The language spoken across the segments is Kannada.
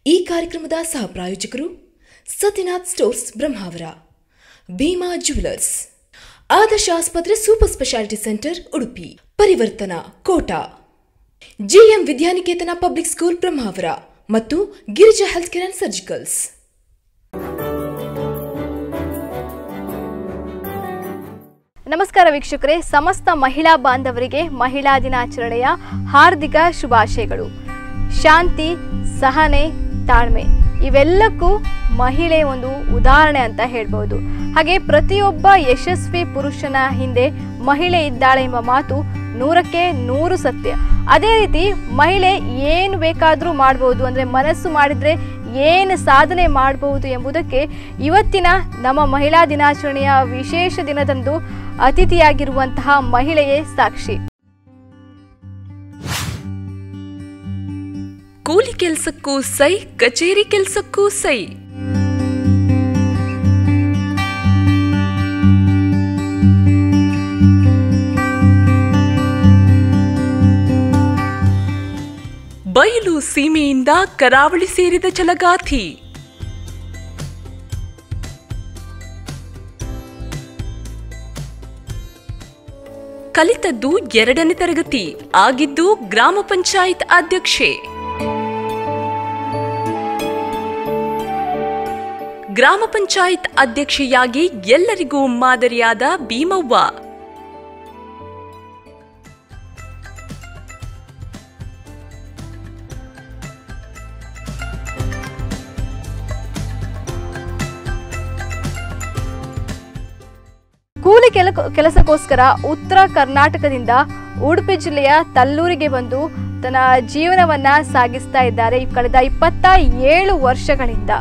ಈ ಕಾರ್ಯಕ್ರಮದ ಸಹ ಪ್ರಾಯೋಜಕರು ಸತ್ಯನಾಥ್ ಸ್ಟೋರ್ಸ್ ಬ್ರಹ್ಮಾವರ ಭೀಮಾ ಜ್ಯುವೆಲರ್ಸ್ ಆದರ್ಶ ಆಸ್ಪತ್ರೆ super speciality centre Udupi Parivartana Kota GM Vidyaniketana public school Brahmavar ಮತ್ತು Girija health care and surgicals ನಮಸ್ಕಾರ ವೀಕ್ಷಕರೇ ಸಮಸ್ತ ಮಹಿಳಾ ಬಾಂಧವರಿಗೆ ಮಹಿಳಾ ದಿನಾಚರಣೆಯ ಹಾರ್ದಿಕ ಶುಭಾಶಯಗಳು ಶಾಂತಿ ಸಹನೆ ತಾಳ್ಮೆ ಇವೆಲ್ಲಕ್ಕೂ ಮಹಿಳೆ ಒಂದು ಉದಾಹರಣೆ ಅಂತ ಹೇಳ್ಬೋದು ಹಾಗೆ ಪ್ರತಿಯೊಬ್ಬ ಯಶಸ್ವಿ ಪುರುಷನ ಹಿಂದೆ ಮಹಿಳೆ ಇದ್ದಾಳೆ ಎಂಬ ಮಾತು ನೂರಕ್ಕೆ ನೂರು ಸತ್ಯ ಅದೇ ರೀತಿ ಮಹಿಳೆ ಏನು ಬೇಕಾದರೂ ಮಾಡ್ಬೋದು ಅಂದರೆ ಮನಸ್ಸು ಮಾಡಿದರೆ ಏನು ಸಾಧನೆ ಮಾಡಬಹುದು ಎಂಬುದಕ್ಕೆ ಇವತ್ತಿನ ನಮ್ಮ ಮಹಿಳಾ ದಿನಾಚರಣೆಯ ವಿಶೇಷ ದಿನದಂದು ಅತಿಥಿಯಾಗಿರುವಂತಹ ಮಹಿಳೆಯೇ ಸಾಕ್ಷಿ ಕೂಲಿ ಕೆಲಸಕ್ಕೂ ಸೈ ಕಚೇರಿ ಕೆಲಸಕ್ಕೂ ಸೈ ಬಯಲು ಸೀಮೆಯಿಂದ ಕರಾವಳಿ ಸೇರಿದ ಛಲಗಾಥಿ ಕಲಿತದ್ದು ಎರಡನೇ ತರಗತಿ ಆಗಿದ್ದು ಗ್ರಾಮ ಪಂಚಾಯತ್ ಅಧ್ಯಕ್ಷೆ ಗ್ರಾಮ ಪಂಚಾಯತ್ ಅಧ್ಯಕ್ಷೆಯಾಗಿ ಎಲ್ಲರಿಗೂ ಮಾದರಿಯಾದ ಭೀಮವ್ವ ಕೂಲಿ ಕೆಲ ಕೆಲಸಕ್ಕೋಸ್ಕರ ಉತ್ತರ ಕರ್ನಾಟಕದಿಂದ ಉಡುಪಿ ಜಿಲ್ಲೆಯ ತಲ್ಲೂರಿಗೆ ಬಂದು ತನ್ನ ಜೀವನವನ್ನ ಸಾಗಿಸ್ತಾ ಇದ್ದಾರೆ ಈ ಕಳೆದ ಇಪ್ಪತ್ತ ಏಳು ವರ್ಷಗಳಿಂದ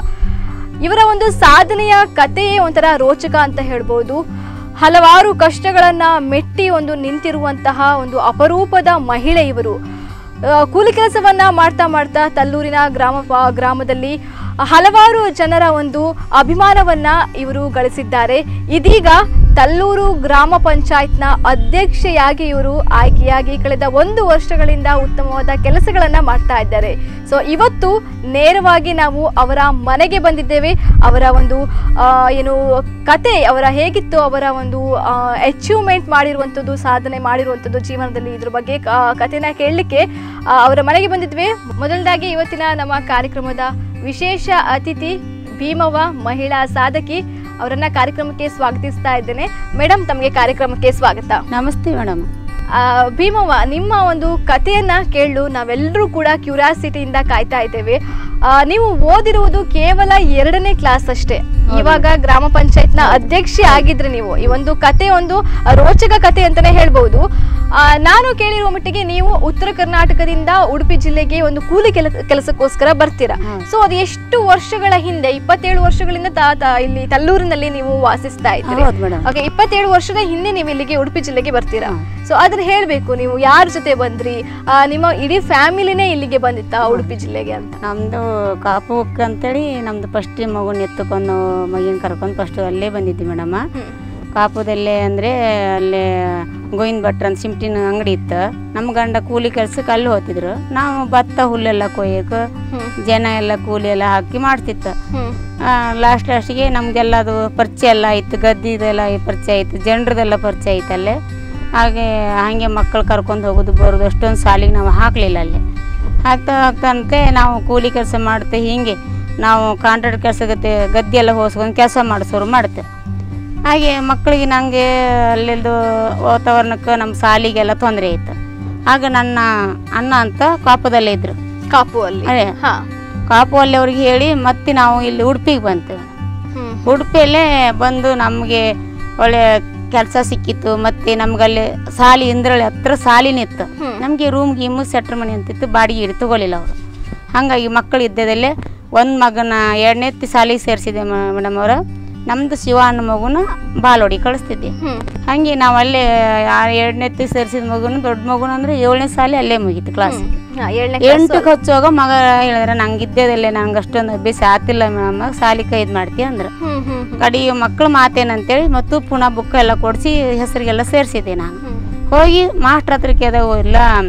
ಇವರ ಒಂದು ಸಾಧನೆಯ ಕಥೆಯೇ ಒಂಥರ ರೋಚಕ ಅಂತ ಹೇಳ್ಬೋದು ಹಲವಾರು ಕಷ್ಟಗಳನ್ನ ಮೆಟ್ಟಿ ಒಂದು ನಿಂತಿರುವಂತಹ ಒಂದು ಅಪರೂಪದ ಮಹಿಳೆ ಇವರು ಆ, ಕೂಲಿ ಕೆಲಸವನ್ನ ಮಾಡ್ತಾ ಮಾಡ್ತಾ ತಲ್ಲೂರಿನ ಗ್ರಾಮ ಪ- ಗ್ರಾಮದಲ್ಲಿ ಹಲವಾರು ಜನರ ಒಂದು ಅಭಿಮಾನವನ್ನ ಇವರು ಗಳಿಸಿದ್ದಾರೆ ಇದೀಗ ತಲ್ಲೂರು ಗ್ರಾಮ ಪಂಚಾಯತ್ನ ಅಧ್ಯಕ್ಷೆಯಾಗಿ ಇವರು ಆಯ್ಕೆಯಾಗಿ ಕಳೆದ ಒಂದು ವರ್ಷಗಳಿಂದ ಉತ್ತಮವಾದ ಕೆಲಸಗಳನ್ನ ಮಾಡ್ತಾ ಇದ್ದಾರೆ ಸೊ ಇವತ್ತು ನೇರವಾಗಿ ನಾವು ಅವರ ಮನೆಗೆ ಬಂದಿದ್ದೇವೆ ಅವರ ಒಂದು ಆ, ಏನು ಕತೆ ಅವರ ಹೇಗಿತ್ತು ಅವರ ಒಂದು ಅಚೀವ್ಮೆಂಟ್ ಮಾಡಿರುವಂಥದ್ದು ಸಾಧನೆ ಮಾಡಿರುವಂಥದ್ದು ಜೀವನದಲ್ಲಿ ಇದ್ರ ಬಗ್ಗೆ ಆ, ಕಥೆನ ಕೇಳಲಿಕ್ಕೆ ಆ, ಅವರ ಮನೆಗೆ ಬಂದಿದ್ವಿ ಮೊದಲದಾಗಿ ಇವತ್ತಿನ ನಮ್ಮ ಕಾರ್ಯಕ್ರಮದ ವಿಶೇಷ ಅತಿಥಿ ಭೀಮವ್ವ ಮಹಿಳಾ ಸಾಧಕಿ ಅವರನ್ನ ಕಾರ್ಯಕ್ರಮಕ್ಕೆ ಸ್ವಾಗತಿಸ್ತಾ ಇದ್ದೇನೆ ಮೇಡಮ್ ತಮಗೆ ಕಾರ್ಯಕ್ರಮಕ್ಕೆ ಸ್ವಾಗತ ನಮಸ್ತೆ ಮೇಡಮ್ ಆ, ಭೀಮವ್ವ ನಿಮ್ಮ ಒಂದು ಕಥೆಯನ್ನ ಕೇಳಲು ನಾವೆಲ್ಲರೂ ಕೂಡ ಕ್ಯೂರಿಯಾಸಿಟಿಯಿಂದ ಕಾಯ್ತಾ ಇದ್ದೇವೆ ಆ, ನೀವು ಓದಿರುವುದು ಕೇವಲ ಎರಡನೇ ಕ್ಲಾಸ್ ಅಷ್ಟೇ ಇವಾಗ ಗ್ರಾಮ ಪಂಚಾಯತ್ನ ಅಧ್ಯಕ್ಷೆ ಆಗಿದ್ರೆ ನೀವು ಈ ಒಂದು ಕತೆ ಒಂದು ರೋಚಕ ಕತೆ ಅಂತಾನೆ ಹೇಳ್ಬಹುದು ಆ, ನಾನು ಕೇಳಿರುವ ಮಟ್ಟಿಗೆ ನೀವು ಉತ್ತರ ಕರ್ನಾಟಕದಿಂದ ಉಡುಪಿ ಜಿಲ್ಲೆಗೆ ಒಂದು ಕೂಲಿ ಕೆಲ ಕೆಲಸಕ್ಕೋಸ್ಕರ ಬರ್ತೀರಾ ಹೌದು. ಸೊ ಅದು ಎಷ್ಟು ವರ್ಷಗಳ ಹಿಂದೆ ಇಪ್ಪತ್ತೇಳು ವರ್ಷಗಳಿಂದ ತಾ- ತಾ- ಇಲ್ಲಿ ತಲ್ಲೂರಿನಲ್ಲಿ ನೀವು ವಾಸಿಸ್ತಾ ಇದ್ದೀರಿ ಹೌದು ಮೇಡಮ್ ಓಕೆ ಇಪ್ಪತ್ತೇಳು ವರ್ಷದ ಹಿಂದೆ ನೀವು ಇಲ್ಲಿಗೆ ಉಡುಪಿ ಜಿಲ್ಲೆಗೆ ಬರ್ತೀರಾ ಹಾ. ಸೊ ಅದನ್ನ ಹೇಳ್ಬೇಕು ನೀವು ಯಾರ ಜೊತೆ ಬಂದ್ರಿ ಆ, ನಿಮ್ಮ ಇಡೀ ಫ್ಯಾಮಿಲಿನೇ ಇಲ್ಲಿಗೆ ಬಂದಿತ್ತಾ ಉಡುಪಿ ಜಿಲ್ಲೆಗೆ ಅಂತ ನಮ್ದು ಕಾಪುಕ್ ಅಂತೇಳಿ ನಮ್ದು ಫಸ್ಟ್ ಮಗುನ ಎತ್ತುಕೊಂಡು ಮಗಿನ ಕರ್ಕೊಂಡು ಫಸ್ಟ್ ಅಲ್ಲೇ ಬಂದಿದ್ವಿ ಮೇಡಮ್ ಹ್ಮ್. ಕಾಪುದಲ್ಲೇ ಅಂದರೆ ಅಲ್ಲೇ ಗೋವಿಂದ ಭಟ್ರ ಅಂತ ಸಿಮ್ಟಿನ ಅಂಗಡಿ ಇತ್ತು ನಮ್ಮ ಗಂಡ ಕೂಲಿ ಕೆಲ್ಸಕ್ಕೆ ಅಲ್ಲಿ ಹೋಗ್ತಿದ್ರು ನಾವು ಭತ್ತ ಹುಲ್ಲೆಲ್ಲ ಕೊಯ್ಯಕ್ಕೆ ಹ್ಮ್. ಜನ ಎಲ್ಲ ಕೂಲಿ ಎಲ್ಲ ಹಾಕಿ ಮಾಡ್ತಿತ್ತು ಹ್ಮ್. ಲಾಸ್ಟ್ ಲಾಸ್ಟಿಗೆ ನಮಗೆಲ್ಲ ಅದು ಪರಿಚಯ ಎಲ್ಲ ಆಯ್ತು ಗದ್ದಿದೆಲ್ಲ ಪರಿಚಯ ಆಯ್ತು ಜನರದೆಲ್ಲ ಪರಿಚಯ ಆಯ್ತು ಅಲ್ಲೇ ಹಾಗೆ ಹಾಗೆ ಮಕ್ಕಳು ಕರ್ಕೊಂಡು ಹೋಗೋದು ಬರೋದು ಅಷ್ಟೊಂದು ಸಾಲಿಗೆ ನಾವು ಹಾಕಲಿಲ್ಲ ಅಲ್ಲಿ ಹಾಕ್ತಾ ಹಾಕ್ತಂತೆ ನಾವು ಕೂಲಿ ಕೆಲಸ ಮಾಡ್ತೆ ಹೀಗೆ ನಾವು ಕಾಂಟ್ರಾಕ್ಟ್ ಕೆಲಸ ಗದ್ದೆ ಗದ್ದೆ ಎಲ್ಲ ಹೋಸ್ಕೊಂಡು ಕೆಲಸ ಮಾಡಿಸೋರು ಮಾಡ್ತೆ ಹಾಗೆ ಮಕ್ಕಳಿಗೆ ನನಗೆ ಅಲ್ಲಿಂದು ವಾತಾವರಣಕ್ಕೆ ನಮ್ಮ ಸಾಲಿಗೆಲ್ಲ ತೊಂದರೆ ಆಯ್ತು ಆಗ ನನ್ನ ಅಣ್ಣ ಅಂತ ಕಾಪದಲ್ಲೇ ಇದ್ರು ಕಾಪು ಅಲ್ಲಿ ಅದೇ. ಹಾ ಕಾಪು ಅಲ್ಲಿ ಅವ್ರಿಗೆ ಹೇಳಿ ಮತ್ತೆ ನಾವು ಇಲ್ಲಿ ಉಡುಪಿಗೆ ಬಂತೇವೆ ಹ್ಮ್. ಉಡುಪಿಯಲ್ಲೇ ಬಂದು ನಮಗೆ ಒಳ್ಳೆ ಕೆಲಸ ಸಿಕ್ಕಿತ್ತು ಮತ್ತು ನಮ್ಗಲ್ಲಿ ಸಾಲಿ ಇಂದ್ರಳ್ಳಿ ಹತ್ರ ಸಾಲಿನಿತ್ತು ಹ್ಮ್. ನಮಗೆ ರೂಮ್ ಗೀಮು ಸೆಟ್ರ್ ಮನೆ ಅಂತಿತ್ತು ಬಾಡಿಗೆ ಇಡಿ ತಗೊಳ್ಳಿಲ್ಲ ಅವರು ಹಾಗಾಗಿ ಮಕ್ಕಳು ಇದ್ದದಲ್ಲೇ ಒಂದು ಮಗನ ಎರಡನೇ ಸಾಲಿಗೆ ಸೇರಿಸಿದೆ ಮೇಡಮ್ ಅವರು ನಮ್ಮದು ಶಿವ ಅನ್ನೋ ಮಗುನ ಬಾಲೋಡಿ ಕಳಿಸ್ತಿದ್ದೆ ಹ್ಮ್. ಹಾಗೆ ನಾವು ಅಲ್ಲೇ ಎರಡನೇ ಸೇರಿಸಿದ ಮಗುನ ದೊಡ್ಡ ಮಗುನ ಅಂದರೆ ಏಳನೇ ಸಾಲಿ ಅಲ್ಲೇ ಮುಗೀತು ಕ್ಲಾಸ್ ಹಾ, ಏಳ್ನೇ class ಎಂಟಕ್ಕೆ ಹಚ್ಚುವಾಗ ಮಗ ಹೇಳಿದ್ರೆ ನಂಗೆ ಇದ್ದೇದಲ್ಲೇ ನಂಗೆ ಅಷ್ಟೊಂದು ಅಭ್ಯಾಸ ಆತಿಲ್ಲ ಮ್ಯಾಮ್ ಸಾಲಿ ಕೈದು ಮಾಡ್ತೀಯ ಅಂದ್ರೆ ಹ್ಮ್ ಹ್ಮ್ ಹ್ಮ್. ಕಡೆಗೆ ಮಕ್ಕಳು ಮಾತೇನಂತೇಳಿ ಮತ್ತು ಪುನಃ ಬುಕ್ ಎಲ್ಲ ಕೊಡಿಸಿ ಹೆಸರಿಗೆಲ್ಲ ಸೇರಿಸಿದೆ ನಾನು ಹ್ಮ್. ಹೋಗಿ ಮಾಸ್ಟ್ರ್ ಹತ್ರ ಕೇಳಿದಾಗ ಇಲ್ಲ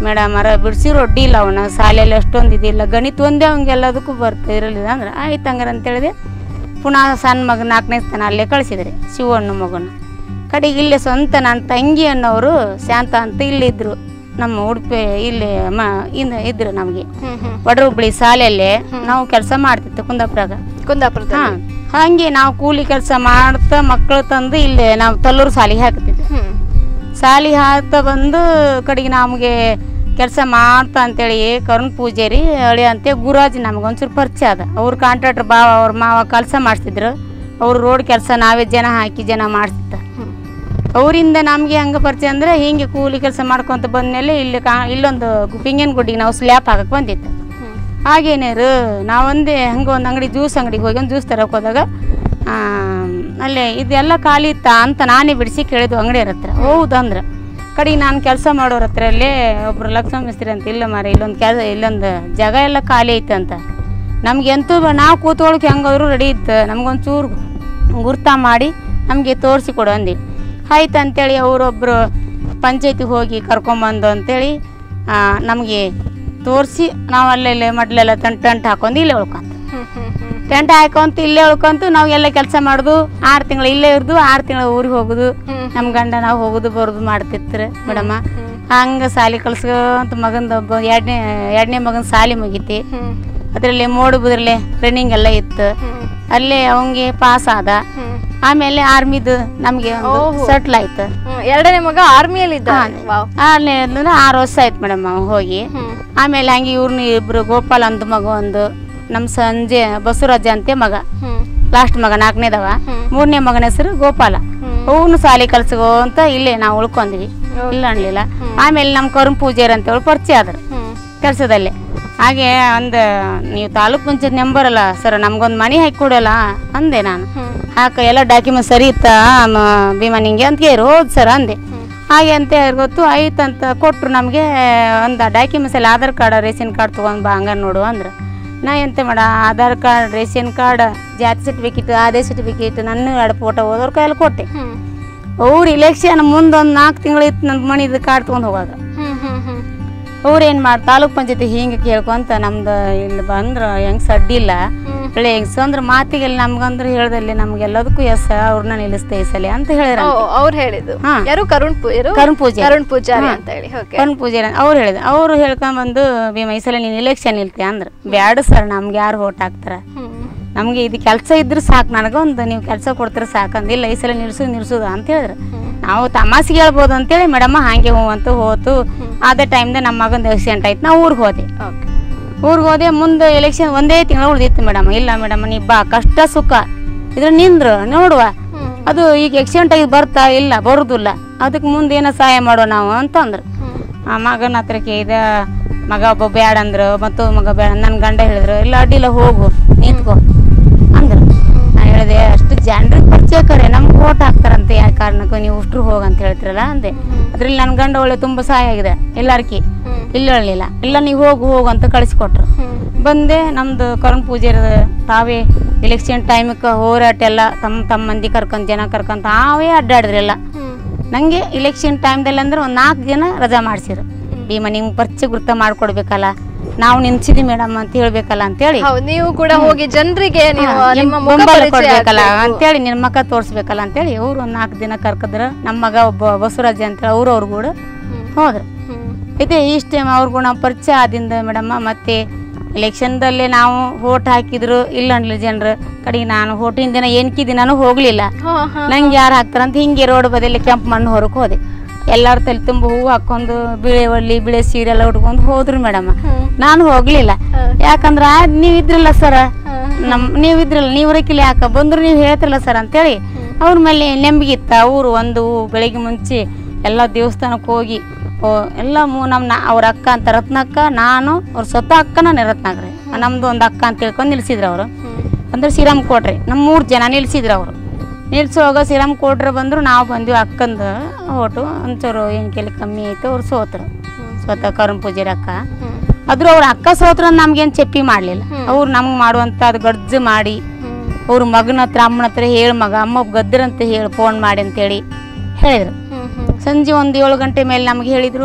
ಮೇಡಮ್ ಅರ ಬಿಡಿಸಿ ರೊಡ್ಡಿ ಇಲ್ಲ ಅವನ ಶಾಲೆಯಲ್ಲಿ ಅಷ್ಟೊಂದು ಇದಿಲ್ಲ ಗಣಿತ ಒಂದೇ ಅವಂಗೆಲ್ಲದಕ್ಕೂ ಬರ್ತಾ ಇರಲಿಲ್ಲ ಅಂದ್ರೆ ಆಯ್ತು ಹಂಗಾರೆ ಅಂತೇಳಿದೆ ಪುನಃ ಸಣ್ಣ ಮಗ ನಾಲ್ಕನೇ ಸ್ಥಾನ ಅಲ್ಲೇ ಕಳಿಸಿದ್ರಿ ಶಿವಣ್ಣ ಮಗನ ಕಡೆಗೆ ಇಲ್ಲೇ ಸ್ವಂತ ನನ್ನ ತಂಗಿ ಅನ್ನೋರು ಶಾಂತ ಅಂತ ಇಲ್ಲಿದ್ದರು ನಮ್ಮ ಉಡುಪಿ ಇಲ್ಲಿ ಮ ಇನ್ನು ಇದ್ರು ನಮಗೆ ಹ್ಮ್ ಹ್ಮ್ ವಡರುಬ್ಳಿ ಶಾಲೆಯಲ್ಲೇ ನಾವು ಕೆಲಸ ಮಾಡ್ತಿತ್ತು ಕುಂದಾಪುರಾಗ ಕುಂದಾಪುರದಲ್ಲಿ ಹಾಂ ಹಾಗೆ ನಾವು ಕೂಲಿ ಕೆಲಸ ಮಾಡ್ತಾ ಮಕ್ಕಳು ತಂದು ಇಲ್ಲಿ ನಾವು ತಲ್ಲೂರು ಶಾಲೆಗೆ ಹಾಕ್ತಿದ್ವಿ ಹ್ಮ್ ಶಾಲೆ ಹಾಕ್ತಾ ಬಂದು ಕಡೆಗೆ ನಮಗೆ ಕೆಲಸ ಮಾಡ್ತಾ ಅಂತೇಳಿ ಕರುಣ್ ಪೂಜಾರಿ ಹಳಿ ಅಂತ ಗುರಾಜ್ ನಮ್ಗೆ ಒಂಚೂರು ಪರಿಚಯ ಅದ ಅವ್ರ ಕಾಂಟ್ರಾಕ್ಟರ್ ಬಾವ ಅವ್ರ ಮಾವ ಕೆಲಸ ಮಾಡಿಸಿದ್ರು ಅವ್ರು ರೋಡ್ ಕೆಲಸ ನಾವೇ ಜನ ಹಾಕಿ ಜನ ಮಾಡಿಸ್ತಿದ್ದ ಹ್ಮ್ ಅವರಿಂದ ನಮಗೆ ಹಂಗೆ ಪರಿಚಯ ಅಂದರೆ ಹಿಂಗೆ ಕೂಲಿ ಕೆಲಸ ಮಾಡ್ಕೊತ ಬಂದಮೇಲೆ ಇಲ್ಲಿ ಕಾ ಇಲ್ಲೊಂದು ಪಿಂಗನ್ ಗುಡ್ಡಿಗೆ ನಾವು ಸ್ಲ್ಯಾಪ್ ಹಾಕಕ್ಕೆ ಬಂದಿತ್ತು ಹ್ಮ್ ಹಾಗೇನೇರು ನಾವೊಂದೇ ಹಂಗೆ ಒಂದು ಅಂಗಡಿ ಜ್ಯೂಸ್ ಅಂಗಡಿಗೆ ಹೋಗಿ ಒಂದು ಜ್ಯೂಸ್ ತರಕ್ಕೆ ಹೋದಾಗ ಆ, ಅಲ್ಲೇ ಇದೆಲ್ಲ ಖಾಲಿ ಇತ್ತಾ ಅಂತ ನಾನೇ ಬಿಡಿಸಿ ಕೇಳಿದ್ವು ಅಂಗಡಿಯವ್ರ ಹತ್ರ ಹೌದು ಅಂದ್ರೆ ಕಡೆಗೆ ನಾನು ಕೆಲಸ ಮಾಡೋರ ಹತ್ರ ಅಲ್ಲೇ ಒಬ್ರು ಲಕ್ಷ್ಮ ಮಿಸ್ತ್ರಿ ಅಂತ ಇಲ್ಲ ಮಾರ ಇಲ್ಲೊಂದು ಕೆಲಸ ಇಲ್ಲೊಂದು ಜಾಗ ಎಲ್ಲ ಖಾಲಿ ಐತೆ ಅಂತ ನಮ್ಗೆ ಎಂತೂ ಬ- ನಾವು ಕೂತ್ಕೊಳಕ್ಕೆ ಹೆಂಗಾದ್ರು ರೆಡಿ ಇತ್ತು ನಮ್ಗೊಂಚೂರು ಗುರ್ತ ಮಾಡಿ ನಮಗೆ ತೋರಿಸಿ ಕೊಡು ಅಂದು ಆಯ್ತು ಅಂತೇಳಿ ಅವರೊಬ್ಬರು ಪಂಚಾಯತಿಗೆ ಹೋಗಿ ಕರ್ಕೊಂಬಂದು ಅಂತೇಳಿ ಆ, ನಮಗೆ ತೋರಿಸಿ ನಾವು ಅಲ್ಲೆಲ್ಲ ಮಡ್ಲೆಲ್ಲ ಟಂಟ್ ಟಂಟ್ ಹಾಕೊಂಡು ಇಲ್ಲೇ ಉಳ್ಕೊಂತ ಹ್ಮ್ ಹ್ಮ್ ಹ್ಮ್ ಟೆಂಟ್ ಹಾಕೊಂತ ಇಲ್ಲೇ ಉಳ್ಕೊಂತು ನಾವು ಎಲ್ಲ ಕೆಲಸ ಮಾಡೋದು ಆರು ತಿಂಗಳು ಇಲ್ಲೇ ಇರ್ದು ಆರು ತಿಂಗಳು ಊರಿಗೆ ಹೋಗುದು ಹ್ಮ್. ನಮ್ಮ ಗಂಡ ನಾವು ಹೋಗುದು ಬರೋದು ಮಾಡ್ತಿತ್ತು ಮೇಡಮ್ಮ ಹಂಗೆ ಸಾಲಿ ಕಲ್ಸ್ಕೊಂತ ಮಗಂದು ಒಬ್ಬ ಎರಡನೇ ಎರಡನೇ ಮಗನ ಸಾಲಿ ಮುಗೀತಿ ಹ್ಮ್ ಅದರಲ್ಲಿ ಮೋಡು ಬುದ್ರಲೆ ರನ್ನಿಂಗ್ ಎಲ್ಲ ಇತ್ತು ಹ್ಮ್ ಅಲ್ಲೇ ಅವಂಗೆ ಪಾಸ್ ಆದ ಹ್ಮ್ ಆಮೇಲೆ ಆರ್ಮಿದು ನಮಗೆ ಓಹೋ. ಸೆಟ್ಲ್ ಆಯ್ತು ಹ್ಮ್ ಎರಡನೇ ಮಗ ಆರ್ಮಿಯಲ್ಲಿ ಇದ್ದ ವಾವ್ ಆರನೇ ಅಂದ್ರೆ ಆರು ವರ್ಷ ಆಯ್ತು ಮೇಡಮ್ ಅವ ಹೋಗಿ ಹ್ಮ್ ಆಮೇಲೆ ಹಂಗೆ ಇವ್ರನ್ನ ಇಬ್ರು ಗೋಪಾಲ್ ಅಂತ ಮಗ ಒಂದು ನಮ್ಮ ಸಂಜೆ ಬಸವರಾಜ ಅಂತೆ ಮಗ ಹ್ಮ್ ಲಾಸ್ಟ್ ಮಗ ನಾಲ್ಕನೇದವ ಹ್ಮ್. ಮೂರನೇ ಮಗನ ಹೆಸರು ಗೋಪಾಲ ಹ್ಮ್. ಅವನು ಸಾಲಿ ಕಲ್ಸಗೋ ಅಂತ ಇಲ್ಲೇ ನಾವು ಉಳ್ಕೊಂಡ್ವಿ ಇಲ್ಲ ಅನ್ಲಿಲ್ಲ ಆಮೇಲೆ ನಮ್ಮ ಕರುಣ್ ಪೂಜಾರಿ ಅಂತೇಳಿ ಪರಿಚಯ ಆದ್ರು ಹ್ಮ್ ಕೆಲಸದಲ್ಲಿ ಹಾಗೆ ಒಂದು ನೀವು ತಾಲೂಕ್ ಪಂಚಾಯತ್ ನಂಬರ್ ಅಲ್ಲ ಸರ್ ನಮ್ಗೊಂದು ಮನೆ ಹಾಕಿ ಕೊಡಲ್ಲ ಅಂದೆ ನಾನು ಹ್ಮ್ ಹಾಕ ಎಲ್ಲ ಡಾಕ್ಯುಮೆಂಟ್ ಸರಿ ಇತ್ತಾ ಮ- ಭೀಮಾ ನಿಂಗೆ ಅಂತ ಕೇರು ಹೌದು ಸರ್ ಅಂದೆ ಹಾಗೆ ಅಂತ ಹೇಳಿ ಗೊತ್ತು ಆಯ್ತು ಅಂತ ಕೊಟ್ಟರು ನಮಗೆ ಒಂದು ಡಾಕ್ಯುಮೆಂಟ್ಸ್ ಎಲ್ಲ ಆಧಾರ್ ಕಾರ್ಡ್ ರೇಷನ್ ಕಾರ್ಡ್ ತೊಗೊಂಡು ಬಾ ಹಂಗ ನೋಡು ಅಂದ್ರೆ ನಾ ಎಂತ ಮಾಡ ಆಧಾರ್ ಕಾರ್ಡ್ ರೇಷನ್ ಕಾರ್ಡ್ ಜಾತಿ ಸರ್ಟಿಫಿಕೇಟ್ ಆದಾಯ ಸರ್ಟಿಫಿಕೇಟ್ ನನ್ನ ಎರಡು ಫೋಟೋ ಹೋದವ್ರ ಕೈಯಲ್ಲಿ ಕೊಟ್ಟೆ ಹ್ಮ್ ಅವ್ರು ಇಲೆಕ್ಷನ್ ಮುಂದೊಂದು ನಾಲ್ಕು ತಿಂಗಳು ಇತ್ತು ನನ್ನ ಮಣಿದು ಕಾರ್ಡ್ ತೊಗೊಂಡು ಹೋಗಾಗ ಹ್ಮ್ ಹ್ಮ್ ಹ್ಮ್ ಅವ್ರು ಏನು ಮಾಡಿ ತಾಲೂಕ್ ಪಂಚಾಯತಿ ಹಿಂಗೆ ಕೇಳ್ಕೊಂತ ನಮ್ದು ಇಲ್ಲಿ ಬಂದ್ರೆ ಹೆಂಗೆ ಸಡ್ಡಿಲ್ಲ ಹ್ಮ್. ಹೇಳಿ ಹೆಂಗ್ಸ ಅಂದ್ರೆ ಮಾತಿಗೆಲ್ಲ ನಮ್ಗಂದ್ರೆ ಹೇಳ್ದಲ್ಲಿ ನಮ್ಗೆಲ್ಲದಕ್ಕೂ ಎಸ್ ಅವ್ರನ್ನ ನಿಲ್ಲಿಸ್ತೆ ಈ ಸಲ ಅಂತ ಹೇಳಿದ್ರ ಓ ಅವ್ರು ಹೇಳಿದ್ದು ಹಾ. ಯಾರು ಕರುಣ್ ಪೂ ಯಾರು ಕರುಣ್ ಪೂಜಾರಿ. ಕರುಣ್ ಪೂಜಾರಿ ಅಂತ ಹೇಳಿ ಓಕೆ ಕಣ್ ಪೂಜಾರಿ ಅವ್ರು ಹೇಳಿದ ಅವ್ರು ಹೇಳ್ಕೊಂಬಂದು ಭೀಮ ಈ ಸಲ ನೀನು ಇಲೆಕ್ಷನ್ ನಿಲ್ತೆ ಅಂದ್ರೆ ಬ್ಯಾಡ ಸರ್ ನಮ್ಗೆ ಯಾರು ಓಟ್ ಹಾಕ್ತಾರ ಹ್ಮ್ ನಮಗೆ ಇದು ಕೆಲಸ ಇದ್ರೆ ಸಾಕು ನನಗೊಂದು ನೀವು ಕೆಲಸ ಕೊಡ್ತಾರೆ ಸಾಕಂದಿಲ್ಲ ಈ ಸಲ ನಿಲ್ಸು ನಿಲ್ಸುದು ಅಂತ ಹೇಳಿದ್ರು ನಾವು ತಮಾಸಿಗೆ ಹೇಳ್ಬೋದು ಅಂತೇಳಿ ಮೇಡಮ್ಮ ಹಾಗೆ ಹ್ಞೂ ಅಂತ ಹೋತು ಅದೇ ಟೈಮ್ದಾಗ ನಮ್ಮ ಮಗಂದು ಆಕ್ಸಿಡೆಂಟ್ ಆಯ್ತು ನಾವು ಊರಿಗೆ ಹೋದೆ ಓಕೆ ಊರಿಗೆ ಹೋದೆ ಮುಂದೆ ಎಲೆಕ್ಷನ್ ಒಂದೇ ತಿಂಗಳು ಉಳಿದಿತ್ತು ಮೇಡಮ್ ಇಲ್ಲ ಮೇಡಮ್ ನೀ ಬಾ ಕಷ್ಟ ಸುಖ ಇದ್ರ ನಿಂದ್ರು ನೋಡುವ ಹ್ಮ್ ಅದು ಈಗ ಆಕ್ಸಿಡೆಂಟ್ ಆಗಿ ಬರ್ತಾ ಇಲ್ಲ ಬರುದಿಲ್ಲ ಅದಕ್ಕೆ ಮುಂದೆ ಏನೋ ಸಹಾಯ ಮಾಡೋ ನಾವು ಅಂತಂದ್ರು ಹ್ಮ್ ಆ ಮಗನ ಹತ್ರಕ್ಕೆ ಇದೆ ಮಗ ಒಬ್ಬ ಬ್ಯಾಡ ಅಂದ್ರು ಮತ್ತು ಮಗ ಬೇಡ ನನ್ನ ಗಂಡ ಹೇಳಿದ್ರು ಇಲ್ಲ ಅಡ್ಡಿಲ್ಲ ಹೋಗು ನಿಂತ್ಕೋ ಅಂದ್ರು ನಾನು ಹೇಳಿದೆ ಅಷ್ಟು ಜನರಿಗೆ ಪರಿಚಯ ಕರೆ ನಮ್ಗೆ ಓಟ್ ಹಾಕ್ತಾರಂತೆ ಯಾವ ಕಾರಣಕ್ಕೂ ನೀವು ಅಷ್ಟ್ರು ಹೋಗು ಅಂತ ಹೇಳ್ತಿರಲ್ಲ ಅಂದೆ ಅದ್ರಲ್ಲಿ ನನ್ನ ಗಂಡ ಒಳ್ಳೆ ತುಂಬ ಸಹಾಯ ಆಗಿದೆ ಎಲ್ಲಾರ್ಕಿ ಹ್ಮ್ ಇಲ್ಲ ಹೇಳಲಿಲ್ಲ ಇಲ್ಲ ನೀವು ಹೋಗು ಹೋಗು ಅಂತ ಕಳಿಸ್ಕೊಟ್ರು ಹ್ಮ್ ಬಂದೆ ನಮ್ದು ಕರುಣ್ ಪೂಜಾರಿ ತಾವೇ ಎಲೆಕ್ಷನ್ ಟೈಮಕ್ಕೆ ಹೋರಾಟ ಎಲ್ಲ ತಮ್ಮ ತಮ್ಮ ಮಂದಿ ಕರ್ಕೊಂಡ್ ಜನ ಕರ್ಕೊಂತ ತಾವೇ ಅಡ್ಡಾಡಿದ್ರೆಲ್ಲ ಹ್ಮ್ ನಂಗೆ ಇಲೆಕ್ಷನ್ ಟೈಮ್ದಲ್ಲಿ ಅಂದ್ರೆ ಒಂದು ನಾಲ್ಕು ಜನ ರಜಾ ಮಾಡಿಸಿರು ಭೀಮ ನಿಮ್ಗೆ ಪರಿಚಯ ಗುರ್ತ ಮಾಡ್ಕೊಡ್ಬೇಕಲ್ಲ ನಾವು ನಿಲ್ಸಿದ್ವಿ ಮೇಡಮ್ ಅಂತ ಹೇಳ್ಬೇಕಲ್ಲ ಅಂತೇಳಿ ಹೌದು ನೀವು ಕೂಡ ಹೋಗಿ ಜನರಿಗೆ ನೀವು ನಿಮ್ಮ ಮುಖ ಬೆಂಬಲ ಪರಿಚಯ ಕೊಡ್ಬೇಕಲ್ಲ ಆಗ್ಬೇಕು. ಅಂತೇಳಿ ನಿನ್ನ ಮಕ್ಕ ತೋರಿಸ್ಬೇಕಲ್ಲ ಅಂತೇಳಿ ಅವ್ರು ಒಂದು ನಾಲ್ಕು ದಿನ ಕರ್ಕದ್ರು ನಮ್ಮ ಮಗ ಒಬ್ಬ ಬಸವರಾಜ ಅಂತೇಳಿ ಅವ್ರು ಅವ್ರು ಕೂಡ ಹ್ಮ್. ಹೋದ್ರು ಹ್ಮ್. ಇದೆ ಇಷ್ಟು ಟೈಮ್ ಅವ್ರಿಗೂ ನಾವು ಪರಿಚಯ ಆದಿಂದ ಮೇಡಮ್ಮ ಮತ್ತೆ ಎಲೆಕ್ಷನ್ದಲ್ಲೇ ನಾವು ಓಟ್ ಹಾಕಿದ್ರು ಇಲ್ಲ ಅನ್ಲಿ ಜನರು ಕಡೆಗೆ ನಾನು ಓಟಿನ ದಿನ ಏನಕ್ಕಿ ದಿನಾನು ಹೋಗಲಿಲ್ಲ ಹಾ, ಹಾ. ನಂಗೆ ಯಾರು ಹಾಕ್ತಾರಂತ ಹಿಂಗೆ ರೋಡ್ ಬದಿಯಲ್ಲಿ ಕೆಂಪು ಮಣ್ಣು ಹೊರಕ್ಕೆ ಹೋದೆ ಎಲ್ಲರ ತಲೆ ತುಂಬ ಹೂವು ಹಾಕೊಂಡು ಬಿಳೆ ಒಳ್ಳಿ ಬಿಳೆ ಸೀರೆ ಎಲ್ಲ ಉಟ್ಕೊಂಡು ಹೋದ್ರು ಮೇಡಮ್ ಹ್ಮ್. ನಾನು ಹೋಗ್ಲಿಲ್ಲ ಹಾ. ಯಾಕಂದ್ರೆ ಆ, ನೀವ್ ಇದ್ರಲ್ಲ ಸರ ಹಾ. ನಮ್ ನೀವ್ ಇದ್ರಲ್ಲ ನೀವು ರಕಿಲ್ಲ ಯಾಕ ಬಂದ್ರು ನೀವು ಹೇಳ್ತಿರಲ್ಲ ಸರ್ ಅಂತೇಳಿ ಅವ್ರ ಮೇಲೆ ನಂಬಿಕೆ ಇತ್ತ ಅವರು ಒಂದು ಬೆಳಿಗ್ಗೆ ಮುಂಚೆ ಎಲ್ಲ ದೇವಸ್ಥಾನಕ್ಕೆ ಹೋಗಿ ಓ ಎಲ್ಲ ಮೂ ನಮ್ಮ ನಾ ಅವ್ರ ಅಕ್ಕ ಅಂತ ರತ್ನಕ್ಕ ನಾನು ಅವ್ರ ಸ್ವತಃ ಅಕ್ಕನ ರತ್ನಾಗ್ರಿ ನಮ್ದು ಒಂದು ಅಕ್ಕ ಅಂತ ಹೇಳ್ಕೊಂಡು ನಿಲ್ಸಿದ್ರು ಅವರು ಹ್ಮ್. ಅಂದ್ರೆ ಶ್ರೀರಾಮ್ ಕೊಟ್ರಿ ನಮ್ಮ ಮೂರು ಜನ ನಿಲ್ಸಿದ್ರು ಅವರು ನಿಲ್ಸುವಾಗ ಶ್ರೀರಾಮ್ ಕೊಟ್ರೆ ಬಂದ್ರು ನಾವು ಬಂದ್ವಿ ಅಕ್ಕಂದು ಓಟು ಒಂಚೂರು ಎಣ್ಕೆಲಿ ಕಮ್ಮಿ ಆಯ್ತು ಅವ್ರು ಸೋತರು ಸ್ವತಃ ಕರುಣ್ ಪೂಜಾರಿ ಅಕ್ಕ ಹ್ಮ್. ಆದ್ರೂ ಅವ್ರ ಅಕ್ಕ ಸೋತ್ರ ನಮ್ಗೇನು ಚಪ್ಪಿ ಮಾಡಲಿಲ್ಲ ಅವ್ರು ನಮ್ಗೆ ಮಾಡುವಂಥ ಅದು ಗಡ್ಜು ಮಾಡಿ ಹ್ಮ್. ಅವ್ರ ಮಗನ ಹತ್ರ ಅಮ್ಮನ ಹತ್ರ ಹೇಳಿ ಮಗ ಅಮ್ಮ ಗದ್ರಂತ ಹೇಳಿ ಫೋನ್ ಮಾಡಿ ಅಂತೇಳಿ ಹೇಳಿದ್ರು ಹ್ಮ್. ಹ್ಮ್. ಸಂಜೆ ಒಂದು ಏಳು ಗಂಟೆ ಮೇಲೆ ನಮ್ಗೆ ಹೇಳಿದ್ರು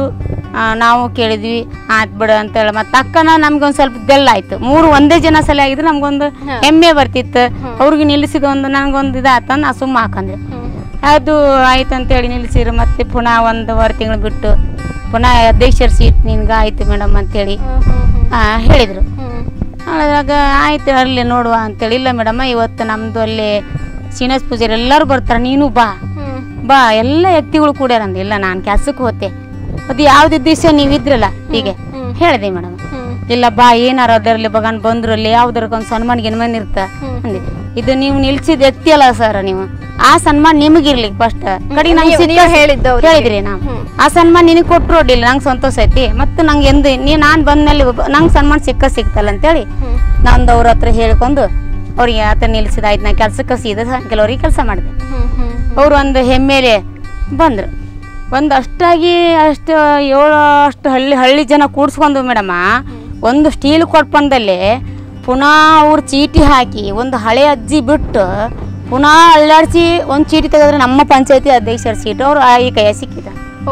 ಆ, ನಾವು ಕೇಳಿದ್ವಿ ಆಯ್ತು ಬಿಡು ಅಂತೇಳಿ ಮತ್ತೆ ಅಕ್ಕನ ನಮ್ಗೊಂದು ಸ್ವಲ್ಪ ಬೆಲ್ಲ ಆಯ್ತು ಮೂರು ಒಂದೇ ಜನ ಸಲ ಆಗಿದ್ರೆ ನಮ್ಗೊಂದು ಹೆಮ್ಮೆ ಬರ್ತಿತ್ತು ಅವ್ರಿಗೆ ನಿಲ್ಲಿಸಿದ ಒಂದು ನನಗೊಂದು ಇದಾತ ನಾ ಸುಮ್ಮ ಹಾಕಂದೆ ಅದು ಆಯ್ತು ಅಂತೇಳಿ ನಿಲ್ಲಿಸಿದ್ರು ಮತ್ತೆ ಪುನಃ ಒಂದೂವರೆ ತಿಂಗಳು ಬಿಟ್ಟು ಪುನಃ ಅಧ್ಯಕ್ಷರ ಸೀಟ್ ನಿನ್ಗೆ ಆಯ್ತು ಮೇಡಮ್ ಅಂತೇಳಿ ಆ, ಹೇಳಿದ್ರು ಅದಾಗ ಆಯ್ತು ಅಲ್ಲಿ ನೋಡುವ ಅಂತೇಳಿ ಇಲ್ಲ ಮೇಡಮ್ ಇವತ್ತು ನಮ್ದು ಅಲ್ಲಿ ಶ್ರೀನಿವಾಸ ಪೂಜಾರಿ ಎಲ್ಲರೂ ಬರ್ತಾರೆ ನೀನು ಬಾ ಬಾ ಎಲ್ಲ ವ್ಯಕ್ತಿಗಳು ಕೂಡ ಅಂದ ಇಲ್ಲ ನಾನು ಕೆಲ್ಸಕ್ಕೆ ಹೋತೆ ಅದು ಯಾವ್ದು ದಿವಸ ನೀವು ಇದ್ರಲ್ಲ ಹೀಗೆ ಹೇಳಿದೆ ಮೇಡಮ್ ಇಲ್ಲ ಬಾ ಏನಾರ ಅದರಲ್ಲಿ ಬಗನ್ ಬಂದ್ರು ಅಲ್ಲಿ ಯಾವ್ದಕ್ಕೊಂದು ಸನ್ಮಾನ ಗಿನ್ಮಾನ ಇರ್ತ ಅಂದೆ ಇದು ನೀವು ನಿಲ್ಸಿದ ವ್ಯಕ್ತಿ ಅಲ್ಲ ಸರ್ ನೀವು ಆ ಸನ್ಮಾನ ನಿಮಗಿರ್ಲಿ ಫಸ್ಟ್ ಕಡಿ ನಂಗೆ ನೀವು- ನೀವು ಹೇಳಿದ್ದು ಅವ್ರಿಗೆ. ಹೇಳಿದ್ರಿ ನಾವು ಆ ಸನ್ಮಾನ ನಿನಗೆ ಕೊಟ್ಟರು ಅಡ್ಡಿಲ್ಲ ನಂಗೆ ಸಂತೋಷ ಐತಿ ಮತ್ತೆ ನಂಗೆ ಎಂದು ನೀ ನಾನು ಬಂದ್ಮೇಲೆ ಒಬ್ಬ- ನಂಗೆ ಸನ್ಮಾನ ಸಿಕ್ಕ ಸಿಗ್ತಲ್ಲ ಅಂತೇಳಿ ನಂದು ಅವ್ರ ಹತ್ರ ಹೇಳ್ಕೊಂಡು ಅವ್ರಿಗೆ ಆತ ನಿಲ್ಸಿದ ಆಯ್ತು ನಾ ಕೆಲ್ಸಕ್ಕೆ ಸೀದಾ ಸಾಯಂಕಾಲವ್ರಿಗೆ ಕೆಲಸ ಮಾಡಿದೆ ಅವ್ರು ಒಂದು ಹೆಮ್ಮೆಲೆ ಬಂದರು ಒಂದು ಅಷ್ಟಾಗಿ ಅಷ್ಟು ಏಳು ಅಷ್ಟು ಹಳ್ಳಿ ಹಳ್ಳಿ ಜನ ಕೂಡ್ಸ್ಕೊಂಡು ಮೇಡಮ್ಮ ಒಂದು ಸ್ಟೀಲ್ ಕೊಡ್ಪಂದಲ್ಲಿ ಪುನಃ ಅವ್ರು ಚೀಟಿ ಹಾಕಿ ಒಂದು ಹಳೆ ಅಜ್ಜಿ ಬಿಟ್ಟು ಪುನಃ ಅಳ್ಳಾಡಿಸಿ ಒಂದು ಚೀಟಿ ತೆಗೆದ್ರೆ ನಮ್ಮ ಪಂಚಾಯತಿ ಅಧ್ಯಕ್ಷರ ಸೀಟು ಅವ್ರು ಆ ಈ ಕೈಯ ಸಿಕ್ಕಿದ ಓ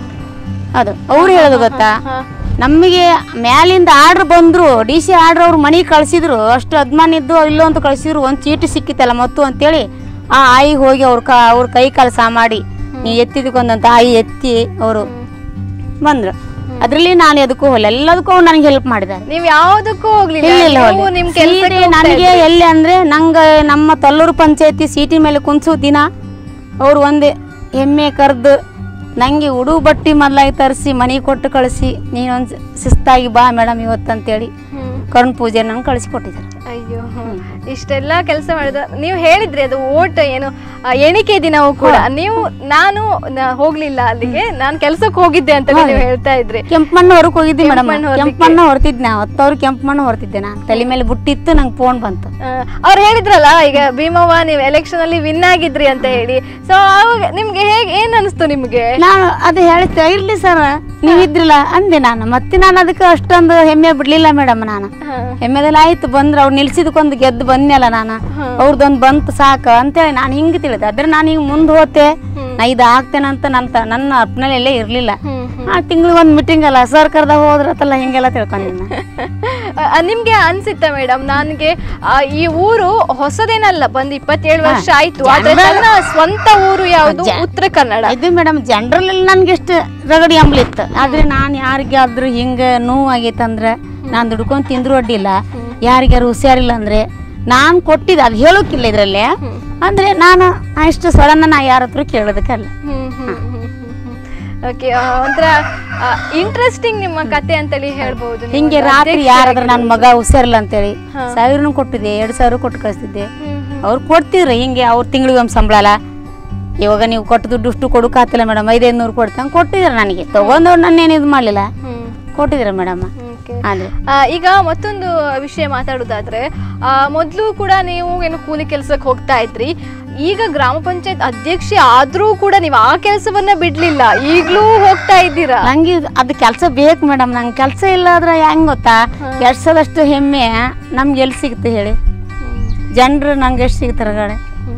ಅದು ಅವ್ರು ಹೇಳೋದು ಗೊತ್ತಾ ನಮಗೆ ಮ್ಯಾಲಿಂದ ಆರ್ಡ್ರ್ ಬಂದ್ರು ಡಿ ಸಿ ಆರ್ಡ್ರ್ ಅವ್ರು ಮನೆಗೆ ಕಳ್ಸಿದ್ರು ಅಷ್ಟು ಅದ್ಮಾನ ಇದ್ದು ಇಲ್ಲೋ ಅಂತ ಕಳ್ಸಿದ್ರು ಒಂದು ಚೀಟಿ ಸಿಕ್ಕಿತ್ತಲ್ಲ ಮತ್ತು ಅಂತೇಳಿ ಆ ಆಯಿಗೆ ಹೋಗಿ ಅವ್ರ ಕ ಅವ್ರ ಕೈ ಕೆಲಸ ಮಾಡಿ ನೀ ಎತ್ತಿದಕ್ಕೊಂದಂತ ಆಯಿ ಎತ್ತಿ ಅವರು ಬಂದ್ರು ಅದ್ರಲ್ಲಿ ನಾನು ಎದಕ್ಕೂ ಹೋಗಲ್ಲ ಎಲ್ಲದಕ್ಕೂ ಅವ್ರು ನನಗೆ ಹೆಲ್ಪ್ ಮಾಡಿದ್ದಾರೆ ನೀವ್ ಯಾವ್ದಕ್ಕೂ ಹೋಗ್ಲಿಲ್ಲ ಇಲ್ಲ ಇಲ್ಲ ನೀವು ಹೋಗ್ಲಿ. ನಿಮ್ ಕೆಲ್ಸಕ್ಕೆ ಸೀರೆ ಹೋಗ್ತಾ ನನಗೆ ಇದ್ರಿ. ಎಲ್ಲಿ ಅಂದ್ರೆ ನಂಗೆ ನಮ್ಮ ತಲ್ಲೂರು ಪಂಚಾಯತಿ ಸೀಟಿ ಮೇಲೆ ಕುಂಸು ದಿನ ಅವ್ರು ಒಂದು ಎಮ್ಮೆ ಕರೆದು ನಂಗೆ ಉಡು ಬಟ್ಟಿ ಮೊದಲಾಗಿ ತರಿಸಿ ಮನೆಗೆ ಕೊಟ್ಟು ಕಳಿಸಿ ನೀನೊಂದು ಶಿಸ್ತಾಗಿ ಬಾ ಮೇಡಮ್ ಇವತ್ತು ಅಂತೇಳಿ ಹ್ಮ್. ಕರ್ಣ ಪೂಜೆ ನಂಗೆ ಕಳಿಸಿ ಕೊಟ್ಟಿದ್ದಾರೆ ಅಯ್ಯೋ ಇಷ್ಟೆಲ್ಲ ಕೆಲಸ ಮಾಡಿದ ನೀವು ಹೇಳಿದ್ರಿ ಅದು ಓಟ್ ಏನು ಆ, ಎಣಿಕೆ ದಿನವೂ ಕೂಡ ನೀವು ನಾನು ನ- ಹೋಗ್ಲಿಲ್ಲ ಅಲ್ಲಿಗೆ ನಾನು ಕೆಲ್ಸಕ್ಕೆ ಹೋಗಿದ್ದೆ ಅಂತ ನೀವು ಹೇಳ್ತಾ ಇದ್ರಿ ಕೆಂಪಣ್ಣ ಹೊರಗೆ ಹೋಗಿದ್ದೆ ಮೇಡಮ್ ಕೆಂಪಣ್ಣ ಹೊರಲಿಕ್ಕೆ. ಕೆಂಪಣ್ಣ ಹೊರ್ತಿದ್ದೆ ನಾ ಹೊತ್ತವ್ರು ಕೆಂಪಣ್ಣ ಹೊರ್ತಿದ್ದೆ ನಾನು ತಲೆ ಮೇಲೆ ಬುಟ್ಟಿತ್ತು ನಂಗೆ ಫೋನ್ ಬಂತು ಅವ್ರು ಹೇಳಿದ್ರಲ್ಲ ಈಗ ಭೀಮವ್ವ ನೀವು ಎಲೆಕ್ಷನ್ ಅಲ್ಲಿ ವಿನ್ ಆಗಿದ್ರಿ ಅಂತ ಹೇಳಿ ಸೊ ಅವಾಗ ನಿಮ್ಗೆ ಹೇಗೆ ಏನ್ ಅನಿಸ್ತು ನಿಮ್ಗೆ ನಾನು ಅದು ಹೇಳ್ತೆ ಇರ್ಲಿ ಸರ್ ನೀವಿದ್ರಲ್ಲ ಅಂದೆ ನಾನು ಮತ್ತೆ ನಾನು ಅದಕ್ಕೆ ಅಷ್ಟೊಂದು ಹೆಮ್ಮೆ ಬಿಡ್ಲಿಲ್ಲ ಮೇಡಮ್ ನಾನು ಹಾ. ಹೆಮ್ಮೆದೆಲ್ಲ ಆಯ್ತು ಬಂದ್ರೆ ಅವ್ರು ನಿಲ್ಸಿದಕ್ಕೊಂದು ಗೆದ್ದು ಬಂದ್ನಲ್ಲ ನಾನು ಅವ್ರದ್ದೊಂದು ಬಂತು ಸಾಕು ಅಂತೇಳಿ ನಾನು ಹಿಂಗೆ ತಿಳಿದೆ ಅದ್ರ ನಾನು ಹಿಂಗೆ ಮುಂದೆ ಹೋತೆ ನಾ ಇದು ಆಗ್ತೇನಂತ ನನ್ನ ತ- ನನ್ನ ಅಪ್ನಲ್ಲೇ ಇರಲಿಲ್ಲ ಆ ತಿಂಗಳಿಗೆ ಒಂದು ಮೀಟಿಂಗ್ ಅಲ್ಲ ಸರ್ಕಾರದಾಗ ಹೋದ್ರತ್ತಲ್ಲ ಹಿಂಗೆಲ್ಲ ತಿಳ್ಕೊಂಡಿದ್ದೆ ಆ, ನಿಮ್ಗೆ ಅನ್ಸಿತ್ತ ಮೇಡಮ್ ನನ್ಗೆ ಆ, ಈ ಊರು ಹೊಸದೇನಲ್ಲ ಬಂದ್ ಇಪ್ಪತ್ತೇಳು ವರ್ಷ ಆಯ್ತು ಆದ್ರೆ ನನ್ನ ಸ್ವಂತ ಊರು ಯಾವುದು ಉತ್ತರ ಕನ್ನಡ ಇದು ಮೇಡಮ್ ಜನರಲ್ ನನ್ಗೆ ಎಷ್ಟು ರಗಡಿ ಅಂಬ್ಲಿತ್ತು ಆದ್ರೆ ನಾನು ಯಾರಿಗಾದ್ರೂ ಹಿಂಗೆ ನೋವಾಗೈತೆ ಅಂದ್ರೆ ನಾನು ದುಡ್ಕೊಂಡು ತಿಂದ್ರು ಅಡ್ಡಿಲ್ಲ ಯಾರಿಗಾರು ಹುಷಾರಿಲ್ಲ ಅಂದ್ರೆ ನಾನು ಕೊಟ್ಟಿದ್ದೆ ಅದು ಹೇಳೋಕ್ಕಿಲ್ಲ ಇದ್ರಲ್ಲಿ ಅಂದ್ರೆ ನಾನು ಅಷ್ಟು ಸಡನ್ ನಾ ಯಾರ ಹತ್ರ ಕೇಳೋದಕ್ಕಲ್ಲ ಓಕೆ ಒಂಥರ ಇಂಟ್ರೆಸ್ಟಿಂಗ್ ನಿಮ್ಮ ಕತೆ ಅಂತೇಳಿ ಹೇಳ್ಬಹುದು ನೀವು. ಹಿಂಗೆ ರಾತ್ರಿ ಯಾರಾದ್ರೂ ನನ್ನ ಮಗ ಹುಷಾರಿಲ್ಲ ಅಂತೇಳಿ ಸಾವಿರನೂ ಕೊಟ್ಟಿದ್ದೆ ಎರಡು ಸಾವಿರ ಕೊಟ್ಟು ಕಳಿಸ್ತಿದ್ದೆ ಅವ್ರು ಕೊಡ್ತಿದ್ರು ಹಿಂಗೆ ಅವ್ರ ತಿಂಗಳಿಗೆ ಒಂದು ಸಂಬಳ ಅಲ್ಲ ಇವಾಗ ನೀವು ಕೊಟ್ಟು ದುಡ್ಡು ಅಷ್ಟು ಕೊಡೋಕ್ಕಾಗ್ತಿಲ್ಲ ಮೇಡಮ್ ಐದೈದು ನೂರು ಕೊಡ್ತಂಗೆ ಕೊಟ್ಟಿದ್ರು ನನಗೆ ತೊಗೊಂಡವ್ರು ನಾನೇನು ಇದು ಮಾಡಲಿಲ್ಲ ಹ್ಮ್ ಕೊಟ್ಟಿದ್ರು ಮೇಡಮ್ Okay. ಆದರೆ ಆ, ಈಗ ಮತ್ತೊಂದು ವಿಷಯ ಮಾತಾಡೋದಾದ್ರೆ ಮೊದಲು ಕೂಡ ನೀವು ಏನು ಕೂಲಿ ಕೆಲಸಕ್ಕೆ ಹೋಗ್ತಾ ಇದ್ರಿ ಈಗ ಗ್ರಾಮ ಪಂಚಾಯತ್ ಅಧ್ಯಕ್ಷೆ ಆದ್ರೂ ಕೂಡ ನೀವು ಆ ಕೆಲಸವನ್ನ ಬಿಡ್ಲಿಲ್ಲ ಈಗ್ಲೂ ಹೋಗ್ತಾ ಇದ್ದೀರಾ ನಂಗೆ ಇದು- ಅದು ಕೆಲಸ ಬೇಕು ಮೇಡಮ್ ನಂಗೆ ಕೆಲಸ ಇಲ್ಲ ಆದ್ರೆ ಹೆಂಗ್ ಗೊತ್ತಾ ಕೆಲ್ಸದಷ್ಟು ಹೆಮ್ಮೆ ನಮ್ಗೆ ಎಲ್ಲಿ ಸಿಗುತ್ತೆ ಹೇಳಿ ಜನರು ನಂಗೆ ಎಷ್ಟು ಸಿಗ್ತಾರೆ ಗಾಡಿ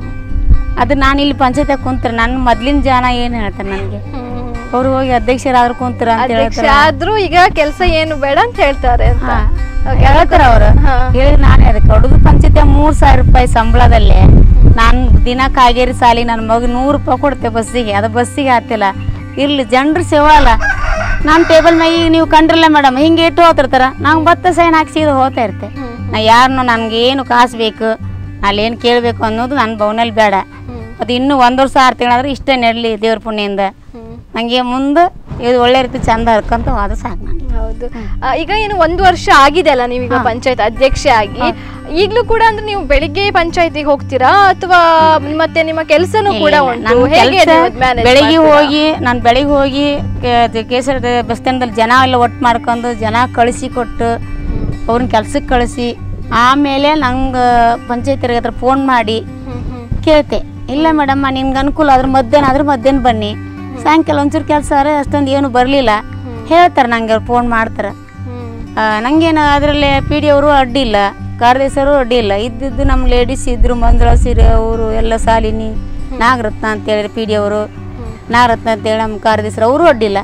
ಅದು ನಾನು ಇಲ್ಲಿ ಪಂಚಾಯತ್ ಕುಂತ್ರೆ ನನ್ನ ಮೊದ್ಲಿನ ಜನ ಏನು ಹೇಳ್ತಾರೆ ನನಗೆ ಅವ್ರು ಹೋಗಿ ಅಧ್ಯಕ್ಷರಾದ್ರು ಕುಂತ್ರ ಅಂತ ಅಧ್ಯಕ್ಷ ಹೇಳ್ತಾರೆ ಆದ್ರೂ ಈಗ ಕೆಲಸ ಏನು ಬೇಡ ಅಂತ ಹೇಳ್ತಾರೆ ಅಂತ ಹಾ. Okay, ಹೇಳ್ತಾರ ಅವ್ರು ಹಾ. ಹೇಳಿ ನಾನೇ ಅದಕ್ಕೆ ಹುಡುಗ ಪಂಚಾಯತ್ ಮೂರ್ ಸಾವಿರ ರೂಪಾಯಿ ಸಂಬಳದಲ್ಲಿ ನಾನು ದಿನ ಕಾಗೇರಿ ಸಾಲಿ ನನ್ನ ಮಗ ನೂರು ರೂಪಾಯಿ ಕೊಡ್ತೆ ಬಸ್ಸಿಗೆ ಅದು ಬಸ್ಸಿಗೆ ಆಗ್ತಿಲ್ಲ ಇರ್ಲಿ ಜನರು ಸೇವಾ ಅಲ್ಲ ನಾನು ಟೇಬಲ್ ಮ್ಯಾಗ ಈಗ ನೀವು ಕಂಡ್ರಲ್ಲ ಮೇಡಮ್ ಹಿಂಗೆ ಇಟ್ಟು ಹೋಗ್ತಿರ್ತಾರ ನಂಗೆ ಭತ್ತ ಸೈನ್ ಹಾಕಿ ಸೀದಾ ಹೋಗ್ತಾ ಇರ್ತೆ ನಾ ಯಾರನ್ನು ನನಗೆ ಏನು ಕಾಸು ಬೇಕು ಅಲ್ಲೇನು ಕೇಳಬೇಕು ಅನ್ನೋದು ನನ್ನ ಬೌನಲ್ಲಿ ಬೇಡ ಅದು ಇನ್ನೂ ಒಂದು ವರ್ಷ ಆರು ತಿಂಗಳಾದ್ರೆ ಇಷ್ಟೇ ನೆಡಲಿ ದೇವ್ರ ಪುಣ್ಯದಿಂದ ನನಗೆ ಮುಂದೆ ಇದು ಒಳ್ಳೆ ರೀತಿ ಚಂದ ಹರ್ಕೊಂತ ಅದು ಸಾಕು ನನಗೆ ಹೌದು ಆ, ಈಗ ಏನು ಒಂದು ವರ್ಷ ಆಗಿದೆ ಅಲ್ಲ ನೀವೀಗ ಪಂಚಾಯತ್ ಅಧ್ಯಕ್ಷೆ ಆಗಿ ಈಗ್ಲೂ ಕೂಡ ಅಂದ್ರೆ ನೀವು ಬೆಳಿಗ್ಗೆ ಪಂಚಾಯತಿಗೆ ಹೋಗ್ತೀರಾ ಅಥವಾ ಮತ್ತೆ ನಿಮ್ಮ ಕೆಲಸನೂ ಕೂಡ ಉಂಟು ನನ್ ಹೇಗೆ ಕೆಲ್ಸ ನೀವು ಅದ್ manage ಬೆಳಿಗ್ಗೆ ಮಾಡ್ತೀರಾ? ಹೋಗಿ ನಾನು ಬೆಳಿಗ್ಗೆ ಹೋಗಿ ಕೇಸರ ಬಸ್ ಸ್ಟ್ಯಾಂಡಲ್ಲಿ ಜನ ಎಲ್ಲ ಒಟ್ಟು ಮಾಡ್ಕೊಂಡು ಜನ ಕಳಿಸಿ ಕೊಟ್ಟು ಅವ್ರನ್ನ ಕೆಲ್ಸಕ್ಕೆ ಕಳಿಸಿ ಆಮೇಲೆ ನಂಗೆ ಪಂಚಾಯತಿ ಹತ್ರ ಫೋನ್ ಮಾಡಿ ಹ್ಮ್, ಹ್ಮ್, ಕೇಳ್ತೆ ಇಲ್ಲ ಮೇಡಮ್ಮ ನಿನ್ಗೆ ಅನುಕೂಲ ಆದ್ರೆ ಮಧ್ಯಾಹ್ನ ಆದ್ರೆ ಮಧ್ಯಾಹ್ನ ಬನ್ನಿ ಸಾಯಂಕಾಲ ಒಂಚೂರು ಕೆಲಸ ಆದ್ರೆ ಅಷ್ಟೊಂದು ಏನು ಬರಲಿಲ್ಲ ಹೇಳ್ತಾರೆ ನಂಗೆ ಅವ್ರು ಫೋನ್ ಮಾಡ್ತಾರೆ ಹ್ಮ್, ಆ, ನಂಗೇನು ಅದರಲ್ಲಿ ಪಿ ಡಿ ಅವರು ಅಡ್ಡಿ ಇಲ್ಲ ಕಾರ್ಯದರ್ಶಿಯವರು ಅಡ್ಡಿ ಇಲ್ಲ ಇದ್ದಿದ್ದು ನಮ್ಮ ಲೇಡೀಸ್ ಇದ್ರು ಮಂಜುಳಾ ಸೀರೆ ಅವರು ಎಲ್ಲ ಸಾಲಿನಿ ನಾಗರತ್ನ ಅಂತೇಳಿ ಪಿ ಡಿ ಅವರು ನಾಗರತ್ನ ಅಂತೇಳಿ ನಮ್ಮ ಕಾರ್ಯದರ್ಶಿರು ಅವರು ಅಡ್ಡಿಲ್ಲ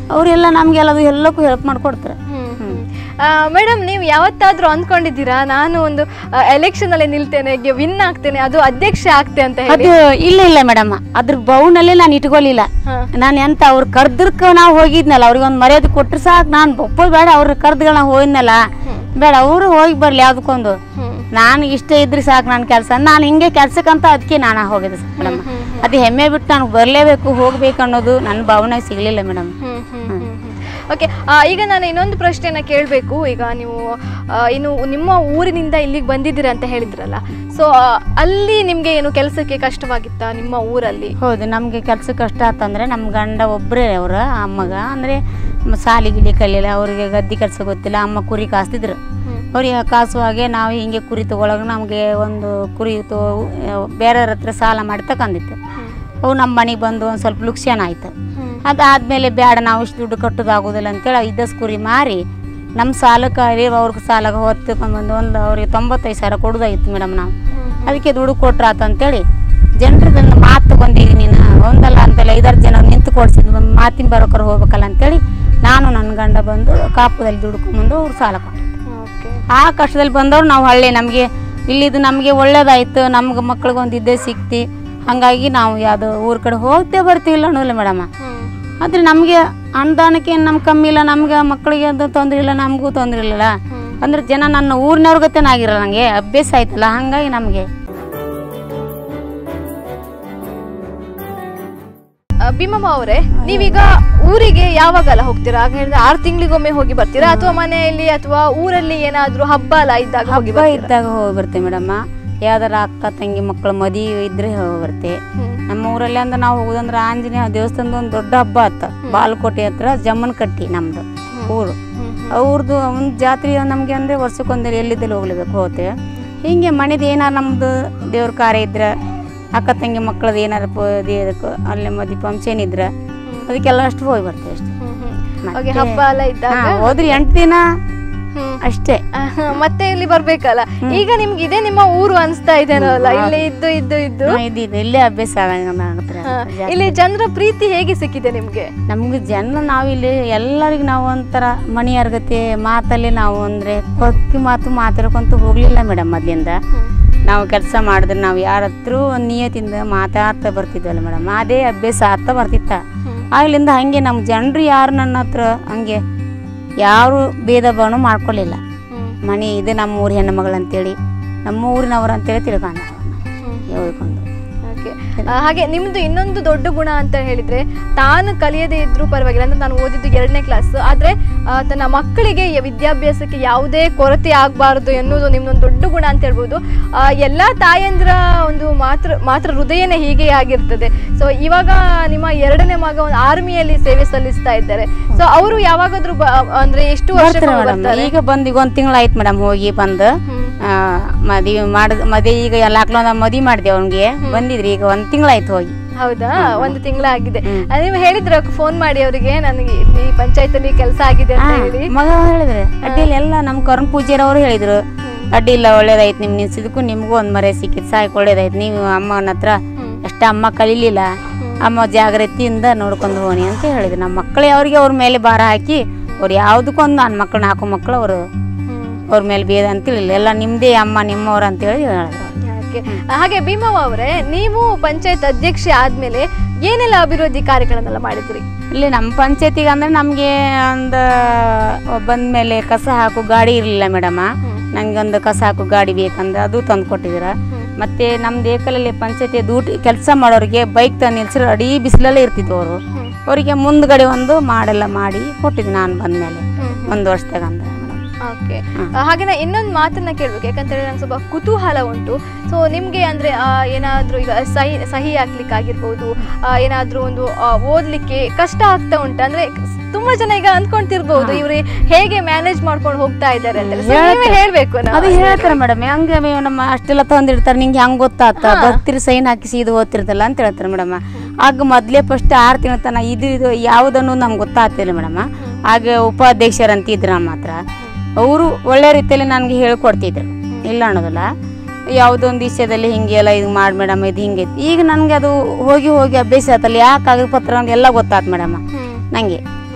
ಅವರೆಲ್ಲ ನಮಗೆಲ್ಲದು ಎಲ್ಲಕ್ಕೂ ಹೆಲ್ಪ್ ಮಾಡಿಕೊಡ್ತಾರೆ ಮೇಡಮ್ ನೀವು ಯಾವತ್ತಾದ್ರೂ ಅಂದ್ಕೊಂಡಿದ್ದೀರಾ ನಾನು ಒಂದು ಎಲೆಕ್ಷನ್ ಅಲ್ಲಿ ನಿಲ್ತೇನೆ ವಿನ್ ಆಗ್ತೇನೆ ಅದು ಅಧ್ಯಕ್ಷ ಆಗ್ತೆ ಅಂತ ಹೇಳಿ ಅದು ಇಲ್ಲ ಇಲ್ಲ ಮೇಡಮ್ ಅದ್ರ ಬೌನಲ್ಲಿ ನಾನು ಇಟ್ಕೊಲಿಲ್ಲ ಹಾ. ನಾನು ಎಂತ ಅವ್ರು ಕರ್ದರ್ಕ ನಾವು ಹೋಗಿದ್ನಲ್ಲ ಅವ್ರಿಗೆ ಒಂದು ಮರ್ಯಾದೆ ಕೊಟ್ರೆ ಸಾಕು ನಾನು ಒಪ್ಪೋದು ಬೇಡ ಅವ್ರ ಕರ್ದ್ಗಳು ನಾವು ಹೋಗಿದ್ನಲ್ಲ ಬೇಡ ಅವರು ಹೋಗಿ ಬರ್ಲಿ ಯಾವ್ದಕ್ಕೊಂದು ಹ್ಮ್. ನಾನು ಇಷ್ಟ ಇದ್ರೆ ಸಾಕು ನನ್ನ ಕೆಲಸ ನಾನು ಹಿಂಗೆ ಕೆಲ್ಸಕ್ಕಂತ ಅದಕ್ಕೆ ನಾನು ಹೋಗಿದ್ದೆ ಮೇಡಮ್ ಅದು ಹೆಮ್ಮೆ ಬಿಟ್ಟು ನಾನು ಬರಲೇಬೇಕು ಹೋಗ್ಬೇಕು ಅನ್ನೋದು ನನ್ನ ಭಾವನೆ ಸಿಗಲಿಲ್ಲ ಮೇಡಮ್ ಓಕೆ ಈಗ ನಾನು ಇನ್ನೊಂದು ಪ್ರಶ್ನೆನ ಕೇಳಬೇಕು ಈಗ ನೀವು ಆ, ಇನ್ನು ನಿಮ್ಮ ಊರಿನಿಂದ ಇಲ್ಲಿಗೆ ಬಂದಿದ್ದೀರಾ ಅಂತ ಹೇಳಿದ್ರಲ್ಲ ಸೊ ಅಲ್ಲಿ ನಿಮಗೆ ಏನು ಕೆಲಸಕ್ಕೆ ಕಷ್ಟವಾಗಿತ್ತಾ ನಿಮ್ಮ ಊರಲ್ಲಿ ಹೌದು ನಮಗೆ ಕೆಲಸ ಕಷ್ಟ ಆತಂದ್ರೆ ನಮ್ಮ ಗಂಡ ಒಬ್ಬರೇ ಅವರ ಅಮ್ಮಗ ಅಂದರೆ ಸಾಲಿ ಗಿಲಿ ಕಲಿಯಲ್ಲ ಅವರಿಗೆ ಗದ್ದೆ ಕೆಲಸ ಗೊತ್ತಿಲ್ಲ ಅಮ್ಮ ಕುರಿ ಕಾಸ್ತಿದ್ರು ಅವ್ರಿಗೆ ಕಾಸುವಾಗೆ ನಾವು ಹಿಂಗೆ ಕುರಿ ತಗೊಳಗ ನಮಗೆ ಒಂದು ಕುರಿ ತೊ ಬೇರೆಯವ್ರ ಹತ್ರ ಸಾಲ ಮಾಡಿ ತಗೊಂಡಿತ್ತು ಅವು ನಮ್ಮ ಮನೆಗೆ ಬಂದು ಒಂದು ಸ್ವಲ್ಪ ಲುಕ್ಷಾನ ಆಯ್ತು ಅದಾದಮೇಲೆ ಬೇಡ ನಾವು ಇಷ್ಟು ದುಡ್ಡು ಕಟ್ಟೋದಾಗೋದಿಲ್ಲ ಅಂತೇಳಿ ಇದ್ದಸ್ ಕುರಿ ಮಾರಿ ನಮ್ಮ ಸಾಲಕ್ಕೆ ಅವ್ರಿಗೆ ಸಾಲಾಗ ಹೊತ್ತು ಬಂದು ಒಂದು ಅವ್ರಿಗೆ ತೊಂಬತ್ತೈದು ಸಾವಿರ ಕೊಡೋದಾಗಿತ್ತು ಮೇಡಮ್ ನಾವು ಅದಕ್ಕೆ ದುಡ್ಡು ಕೊಟ್ರಾತ ಅಂತೇಳಿ ಜನರದನ್ನು ಮಾತು ಬಂದೀಗ ನೀನು ಒಂದಲ್ಲ ಅಂತಲ್ಲ ಐದಾರು ಜನ ನಿಂತು ಕೊಡ್ಸಿದ್ ಮಾತಿನ ಬರೋಕರ ಹೋಗ್ಬೇಕಲ್ಲ ಅಂತೇಳಿ ನಾನು ನನ್ನ ಗಂಡ ಬಂದು ಕಾಪುದಲ್ಲಿ ದುಡ್ಕೊಂಬಂದು ಅವ್ರು ಸಾಲ ಕೊಟ್ಟು ಓಕೆ ಆ ಕಷ್ಟದಲ್ಲಿ ಬಂದವ್ರು ನಾವು ಹಳ್ಳಿ ನಮಗೆ ಇಲ್ಲಿದು ನಮಗೆ ಒಳ್ಳೇದಾಯ್ತು ನಮ್ಗೆ ಮಕ್ಳಿಗೆ ಒಂದು ಇದ್ದೇ ಸಿಕ್ತಿ ಹಾಗಾಗಿ ನಾವು ಯಾವುದೋ ಊರ ಕಡೆ ಹೋಗ್ತೇ ಬರ್ತೀವಿಲ್ಲ ಅನ್ನೋಲ್ಲ ಮೇಡಮ್ಮ ಆದರೆ ನಮಗೆ ಅನುದಾನಕ್ಕೆ ಏನು ನಮ್ಗೆ ಕಮ್ಮಿ ಇಲ್ಲ ನಮ್ಗೆ ಮಕ್ಕಳಿಗೆ ಅದು ತೊಂದರೆ ಇಲ್ಲ ನಮಗೂ ತೊಂದರೆ ಇಲ್ಲಲ್ಲ ಅಂದ್ರೆ ಜನ ನನ್ನ ಊರಿನವ್ರ ಗತೆನ ಆಗಿರಲ್ಲ ನನಗೆ ಅಭ್ಯಾಸ ಆಯ್ತಲ್ಲ ಹಾಗಾಗಿ ನಮಗೆ ಭೀಮಮ್ಮ ಅವರೇ ನೀವೀಗ ಊರಿಗೆ ಯಾವಾಗಲ್ಲ ಹೋಗ್ತೀರಾ ಆಗ ಹೇಳಿದ್ರೆ ಆರು ತಿಂಗಳಿಗೊಮ್ಮೆ ಹೋಗಿ ಬರ್ತೀರಾ ಅಥವಾ ಮನೆಯಲ್ಲಿ ಅಥವಾ ಊರಲ್ಲಿ ಏನಾದ್ರೂ ಹಬ್ಬ ಎಲ್ಲ ಇದ್ದಾಗ ಹೋಗಿ ಹಬ್ಬ ಬರ್ತೀರಾ ಇದ್ದಾಗ ಹೋಗಿ ಬರ್ತೇವೆ ಮೇಡಮ್ಮ ಯಾವ್ದಾರ ಅಕ್ಕ ತಂಗಿ ಮಕ್ಕಳು ಮದುವೆ ಇದ್ರೆ ಹೋಗಿ ಬರ್ತೇವೆ ಹ್ಮ್. ನಮ್ಮ ಊರಲ್ಲಿ ಅಂದ್ರೆ ನಾವು ಹೋಗುದಂದ್ರೆ ಆಂಜನೇಯ ದೇವಸ್ಥಾನದ ಒಂದು ದೊಡ್ಡ ಹಬ್ಬ ಆತ ಬಾಲ್ಕೋಟೆ ಹತ್ರ ಜಮ್ಮನ್ ಕಟ್ಟಿ ನಮ್ದು ಊರು ಅವ್ರದ್ದು ಒಂದು ಜಾತ್ರೆ ನಮಗೆ ಅಂದರೆ ವರ್ಷಕ್ಕೊಂದು ಎಲ್ಲಿದ್ದಲ್ಲಿ ಹೋಗ್ಲೇಬೇಕು ಹೋಗ್ತೇವೆ ಹೀಗೆ ಮನೆದು ಏನಾರು ನಮ್ಮದು ದೇವ್ರ ಕಾರ್ಯ ಇದ್ರೆ ಅಕ್ಕ ತಂಗಿ ಮಕ್ಕಳದ್ದು ಏನಾರು ಪ ಇದಕ್ಕೆ ಅಲ್ಲಿ ಮದುವೆ ಫಂಕ್ಷನ್ ಇದ್ರೆ ಅದಕ್ಕೆಲ್ಲ ಅಷ್ಟು ಹೋಗಿ ಬರ್ತೇವೆ ಅಷ್ಟೇ ಹ್ಮ್, ಹ್ಮ್. ಮತ್ತೆ- ಹಾಗೆ ಹಬ್ಬ ಎಲ್ಲ ಇದ್ದಾಗ ಹಾ, ಹೋದ್ರಿ ಎಂಟು ದಿನ ಹ್ಮ್. ಅಷ್ಟೇ ಆಹ್, ಮತ್ತೆ ಇಲ್ಲಿ ಬರ್ಬೇಕಲ್ಲ ಈಗ ನಿಮ್ಗೆ ಇದೇ ನಿಮ್ಮ ಊರು ಅನ್ಸ್ತಾ ಇದೇನಲ್ಲ ಇಲ್ಲಿ ಇದ್ದು ಇದ್ದು ಇದ್ದು ಹಾ, ಇದು ಇದು ಇಲ್ಲೇ ಅಭ್ಯಾಸ ಆಗಂಗ ಹಾ, ಇಲ್ಲಿ ಜನರ ಪ್ರೀತಿ ಹೇಗೆ ಸಿಕ್ಕಿದೆ ನಿಮ್ಗೆ ನಮ್ಗೆ ಜನ ನಾವಿಲ್ಲಿ ಎಲ್ಲರಿಗೂ ನಾವು ಒಂಥರ ಮಣಿಯರ್ಗತೆ ಮಾತಲ್ಲಿ ನಾವು ಅಂದರೆ ಕೊಕ್ಕಿ ಮಾತು ಮಾತಾಡ್ಕೊಂತ ಹೋಗ್ಲಿಲ್ಲ ಮೇಡಮ್ ಮೊದ್ಲಿಂದ ನಾವು ಕೆಲಸ ಮಾಡಿದ್ರೆ ನಾವು ಯಾರ ಹತ್ರ ಒಂದು ನಿಯತಿಂದ ಮಾತಾಡ್ತಾ ಬರ್ತಿದ್ವಲ್ಲ ಮೇಡಮ್ ಅದೇ ಅಭ್ಯಾಸ ಆಗ್ತಾ ಬರ್ತಿತ್ತ ಆಗ್ಲಿಂದ ಹಾಗೆ ನಮ್ಮ ಜನರು ಯಾರು ನನ್ನ ಹತ್ರ ಹಂಗೆ ಯಾರು ಭೇದ ಭಾವನೂ ಮಾಡ್ಕೊಳ್ಳಿಲ್ಲ ಮನೆ ಇದು ನಮ್ಮ ಊರ ಹೆಣ್ಣು ಮಗಳು ಅಂತೇಳಿ ನಮ್ಮ ಊರಿನವ್ರು ಅಂತೇಳಿ ತಿಳ್ಕೊಂಡ ಹೇಳ್ಕೊಂಡು Okay. ಆ, ಹಾಗೆ ನಿಮ್ದು ಇನ್ನೊಂದು ದೊಡ್ಡ ಗುಣ ಅಂತ ಹೇಳಿದ್ರೆ ತಾನು ಕಲಿಯದೇ ಇದ್ರೂ ಪರವಾಗಿಲ್ಲ ಅಂದ್ರೆ ನಾನು ಓದಿದ್ದು ಎರಡನೇ ಕ್ಲಾಸ್ ಆದ್ರೆ ಆ, ತನ್ನ ಮಕ್ಕಳಿಗೆ ಯ- ವಿದ್ಯಾಭ್ಯಾಸಕ್ಕೆ ಯಾವುದೇ ಕೊರತೆ ಆಗಬಾರದು ಎನ್ನುವುದು ನಿಮ್ದೊಂದು ದೊಡ್ಡ ಗುಣ ಅಂತ ಹೇಳ್ಬೋದು ಆ, ಎಲ್ಲಾ ತಾಯಂದ್ರ ಒಂದು ಮಾತೃ ಮಾತೃ ಹೃದಯನೇ ಹೀಗೆ ಆಗಿರ್ತದೆ ಸೊ ಇವಾಗ ನಿಮ್ಮ ಎರಡನೇ ಮಗ ಒಂದು ಆರ್ಮಿಯಲ್ಲಿ ಸೇವೆ ಸಲ್ಲಿಸ್ತಾ ಇದ್ದಾರೆ ಸೊ ಅವರು ಯಾವಾಗಾದ್ರೂ ಬ- ಅಂದ್ರೆ ಎಷ್ಟು ವರ್ಷ ಬರ್ತಾರೆ ಮೇಡಮ್ ಈಗ ಬಂದು ಈಗ ಒಂದು ತಿಂಗಳಾಯ್ತು ಮೇಡಮ್ ಹೋಗಿ ಬಂದು ಮದುವೆ ಮಾಡಿದ ಮದುವೆ ಈಗ ಲಾಕ್ಡೌನ್ ಮದುವೆ ಮಾಡಿದೆ ಅವ್ನಿಗೆ ಬಂದಿದ್ರಿ ಈಗ ಒಂದು ತಿಂಗಳಾಯ್ತು ಹೋಗಿ ಹೌದಾ ಒಂದು ತಿಂಗಳಾಗಿದೆ ಹ್ಮ್. ನೀವು ಹೇಳಿದ್ರೆ ಫೋನ್ ಮಾಡಿ ಅವರಿಗೆ ನನಗೆ ಇಲ್ಲಿ ಪಂಚಾಯತಲ್ಲಿ ಕೆಲಸ ಆಗಿದೆ ಅಂತ ಹೇಳಿ ಮಗ ಹೇಳಿದ್ರೆ ಅಡ್ಡಿಲ್ಲ ಎಲ್ಲ ನಮ್ಮ ಕರ್ಣ ಪೂಜಾರವರು ಹೇಳಿದ್ರು ಅಡ್ಡಿ ಇಲ್ಲ ಒಳ್ಳೇದಾಯ್ತು ನಿಮ್ ನಿಲ್ಸಿದಕ್ಕೂ ನಿಮಗೂ ಒಂದು ಮರೆ ಸಿಕ್ಕಿತ್ತು ಸಾಕು ಒಳ್ಳೇದಾಯ್ತು ನೀವು ಅಮ್ಮನ ಹತ್ರ ಅಷ್ಟ ಅಮ್ಮ ಕಲೀಲಿಲ್ಲ ಅಮ್ಮ ಜಾಗೃತಿಯಿಂದ ನೋಡ್ಕೊಂಡು ಹೋಗಿ ಅಂತ ಹೇಳಿದ್ರು ನಮ್ಮ ಮಕ್ಕಳೇ ಅವ್ರಿಗೆ ಅವ್ರ ಮೇಲೆ ಭಾರ ಹಾಕಿ ಅವ್ರು ಯಾವುದಕ್ಕೊಂದು ನನ್ನ ಮಕ್ಕಳನ್ನ ಹಾಕೋ ಮಕ್ಕಳು ಅವರು ಅವ್ರ ಮೇಲೆ ಬೇದ ಅಂತೇಳಿಲ್ಲ ಎಲ್ಲ ನಿಮ್ಮದೇ ಅಮ್ಮ ನಿಮ್ಮವ್ರು ಅಂತೇಳಿ ಹೇಳಿದ್ರು Okay. ಹಾಗೆ ಭೀಮವ್ವ ಅವರೇ ನೀವು ಪಂಚಾಯತ್ ಅಧ್ಯಕ್ಷೆ ಆದ್ಮೇಲೆ ಏನೆಲ್ಲ ಅಭಿವೃದ್ಧಿ ಕಾರ್ಯಗಳನ್ನೆಲ್ಲ ಮಾಡಿದ್ರಿ ಇಲ್ಲಿ ನಮ್ಮ ಪಂಚಾಯತಿಗೆ ಅಂದ್ರೆ ನಮಗೆ ಒಂದು ಬಂದ್ಮೇಲೆ ಕಸ ಹಾಕು ಗಾಡಿ ಇರಲಿಲ್ಲ ಮೇಡಮ ನನಗೆ ಒಂದು ಕಸ ಹಾಕು ಗಾಡಿ ಬೇಕಂದ್ರೆ ಅದು ತಂದು ಕೊಟ್ಟಿದ್ದೀರ ಮತ್ತೆ ನಮ್ದು ಏಕಲಲ್ಲಿ ಪಂಚಾಯತಿ ಡ್ಯೂಟಿ ಕೆಲಸ ಮಾಡೋರಿಗೆ ಬೈಕ್ ತಂದು ನಿಲ್ಸಿರೋ ಅಡಿ ಬಿಸಿಲಲ್ಲೇ ಇರ್ತಿದ್ವು ಅವರು ಅವರಿಗೆ ಮುಂದ್ಗಡೆ ಒಂದು ಮಾಡೆಲ್ಲ ಮಾಡಿ ಕೊಟ್ಟಿದ್ದೆ ನಾನು ಬಂದ್ಮೇಲೆ ಒಂದು ವರ್ಷದಾಗ ಅಂದ್ರೆ ಮೇಡಮ್ ಓಕೆ ಹಾಗೆ ನಾ ಇನ್ನೊಂದು ಮಾತನ್ನ ಕೇಳ್ಬೇಕು ಯಾಕಂತ ಹೇಳಿದ್ರೆ ನಂಗೆ ಸ್ವಲ್ಪ ಕುತೂಹಲ ಉಂಟು ಸೊ ನಿಮ್ಗೆ ಅಂದ್ರೆ ಆ, ಏನಾದ್ರೂ ಈಗ ಸಹಿ ಸಹಿ ಹಾಕ್ಲಿಕ್ಕೆ ಆಗಿರ್ಬೋದು ಆ, ಏನಾದ್ರೂ ಒಂದು ಆ, ಓದ್ಲಿಕ್ಕೆ ಕಷ್ಟ ಆಗ್ತಾ ಉಂಟು ಅಂದ್ರೆ ತುಂಬಾ ಜನ ಈಗ ಅಂದ್ಕೊಂತಿರ್ಬೋದು ಇವ್ರು ಹೇಗೆ ಮ್ಯಾನೇಜ್ ಮಾಡ್ಕೊಂಡು ಹೋಗ್ತಾ ಇದ್ದಾರೆ ಅಂತ So, ನೀವೇ ಹೇಳ್ಬೇಕು ನಾವು. ಅದು ಹೇಳ್ತಾರೆ ಮೇಡಮ್ ಹಂಗೆ ಮೇ- ನಮ್ಮ ಅಷ್ಟೆಲ್ಲ ತಂದಿರ್ತಾರೆ ನಿಂಗೆ ಹೆಂಗ್ ಗೊತ್ತಾತ ಬರ್ತೀರಿ ಸೈನ್ ಹಾಕಿಸಿ ಇದು ಓದ್ತಿರ್ತಲ್ಲ ಅಂತ ಹೇಳ್ತಾರೆ ಮೇಡಮ್ ಆಗ ಮೊದಲೇ ಫಸ್ಟ್ ಆರು ತಿಂಗಳ ತನ ಇದು ಇದು ಯಾವುದನ್ನು ನಮ್ಗೆ ಗೊತ್ತಾಗ್ತಿಲ್ಲ ಮೇಡಮ್ ಆಗ ಉಪಾಧ್ಯಕ್ಷರು ಅಂತ ಇದ್ರು ನಮ್ಮ ಹತ್ರ ಅವರು ಒಳ್ಳೆ ರೀತಿಯಲ್ಲಿ ನನಗೆ ಹೇಳ್ಕೊಡ್ತಿದ್ರು ಇಲ್ಲ ಅನ್ನೋದಲ್ಲ ಯಾವುದೊಂದು ವಿಷಯದಲ್ಲಿ ಹಿಂಗೆ ಎಲ್ಲ ಇದು ಮಾಡಿ ಮೇಡಮ್ ಇದು ಹಿಂಗೆ ಈಗ ನನಗೆ ಅದು ಹೋಗಿ ಹೋಗಿ ಅಭ್ಯಾಸ ಆಯ್ತಲ್ಲ ಯಾಕೆ ಕಾಗದ ಪತ್ರ ಅಂತ ಎಲ್ಲ ಗೊತ್ತಾಯ್ತು ಮೇಡಮ್ ಹ್ಮ್. ನನಗೆ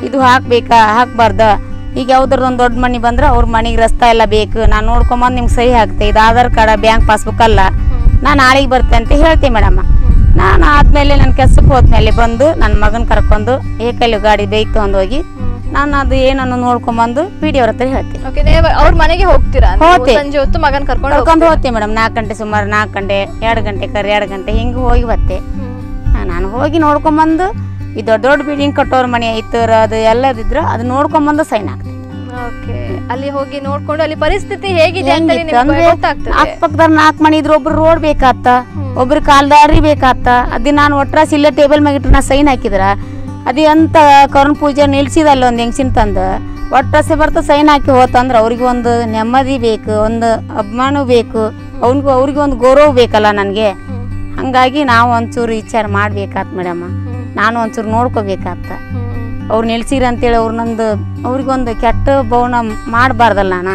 ಇದು ಹಾಕ್ಬೇಕಾ ಹಾಕ್ಬಾರ್ದ ಈಗ ಯಾವ್ದಾರು ಒಂದು ದೊಡ್ಡ ಮನೆ ಬಂದ್ರೆ ಅವ್ರ ಮನೆಗೆ ರಸ್ತೆ ಎಲ್ಲ ಬೇಕು ನಾನು ನೋಡ್ಕೊಂಬಂದು ನಿಮ್ಗೆ ಸಹಿ ಹಾಕ್ತೆ ಇದು ಆಧಾರ್ ಕಾರ್ಡ್ ಬ್ಯಾಂಕ್ ಪಾಸ್ಬುಕ್ ಅಲ್ಲ ನಾನು ನಾಳೆಗೆ ಬರ್ತೆ ಅಂತ ಹೇಳ್ತೀನಿ ಮೇಡಮ್ ನಾನು ಆದ್ಮೇಲೆ ನನ್ನ ಕೆಲ್ಸಕ್ಕೆ ಹೋದ್ಮೇಲೆ ಬಂದು ನನ್ನ ಮಗನ ಕರ್ಕೊಂಡು ಏಕಲ್ಲಿ ಗಾಡಿ ಬೈಕ್ ತಗೊಂಡು ಹೋಗಿ ನಾನು ಅದು ಏನನ್ನು ನೋಡ್ಕೊಂಬಂದು ಪಿ ಡಿ ಅವ್ರ ಹತ್ರ ಹೇಳ್ತೀನಿ ಓಕೆ ನೀವು ಅವ್ರ ಮನೆಗೆ ಹೋಗ್ತೀರಾ ನೀವು ಹೋಗ್ತೆ. ಸಂಜೆ ಹೊತ್ತು ಮಗನ್ ಕರ್ಕೊಂಡು ಕರ್ಕೊಂಡು ಹೋಗ್ತೀನಿ ಮೇಡಮ್ ನಾಲ್ಕು ಗಂಟೆ ಸುಮಾರು ನಾಲ್ಕು ಗಂಟೆ ಎರಡು ಗಂಟೆ ಕರ್ ಎರಡು ಗಂಟೆ ಹಿಂಗೆ ಹೋಗಿ ಬತ್ತೆ ಹಾ, ನಾನು ಹೋಗಿ ನೋಡ್ಕೊಂಬಂದು ಈ ದೊಡ್ಡ ದೊಡ್ಡ ಬಿಲ್ಡಿಂಗ್ ಕಟ್ಟೋರ್ ಮನೆ ಐತರ ಅದು ಎಲ್ಲದಿದ್ರು ಅದು ನೋಡ್ಕೊಂಬಂದು ಸೈನ್ ಹಾಕ್ತೀನಿ ಓಕೆ ಅಲ್ಲಿ ಹೋಗಿ ನೋಡ್ಕೊಂಡು ಅಲ್ಲಿ ಪರಿಸ್ಥಿತಿ ಹೇಗಿದೆ ಅಂತ ಹೆಂಗಿತ್ತು ನಿಮ್ಗೆ ಅಂದ್ರೆ ಗೊತ್ತಾಗ್ತದೆ ಅಕ್ಕಪಕ್ಕದಾಗ ನಾಲ್ಕು ಮನೆ ಇದ್ರು ಒಬ್ರು ರೋಡ್ ಬೇಕಾತ ಒಬ್ರು ಕಾಲ್ದಾರಿ ಬೇಕಾತ ಅದೇ ನಾನು ಒಟ್ರಾಸಿ ಇಲ್ಲೇ ಟೇಬಲ್ ಮ್ಯಾಗ ಇಟ್ಟು ನಾ ಸೈನ್ ಹಾಕಿದ್ರ ಅದೇ ಅಂತ ಕರುಣ್ ಪೂಜೆ ನಿಲ್ಸಿದಲ್ಲ ಒಂದು ಹೆಂಗ್ಸಿನ ತಂದು ಒಟ್ರಾಸಿ ಬರ್ತಾ ಸೈನ್ ಹಾಕಿ ಹೋತಂದ್ರೆ ಅವ್ರಿಗೆ ಒಂದು ನೆಮ್ಮದಿ ಬೇಕು ಒಂದು ಅಭಿಮಾನ ಬೇಕು ಅವ್ನಿಗೂ ಅವ್ರಿಗೆ ಒಂದು ಗೌರವ ಬೇಕಲ್ಲ ನನಗೆ ಹಂಗಾಗಿ ನಾವು ಒಂಚೂರು ವಿಚಾರ ಮಾಡ್ಬೇಕಾತ್ ಮೇಡಮ್ಮ ನಾನು ಒಂಚೂರು ನೋಡ್ಕೋಬೇಕಾತ ಅವ್ರು ನಿಲ್ಸಿರ ಅಂತೇಳಿ ಅವ್ರು ನಂದು ಅವ್ರಿಗೊಂದು ಕೆಟ್ಟ ಭವನ ಮಾಡಬಾರ್ದಲ್ಲ ನಾನು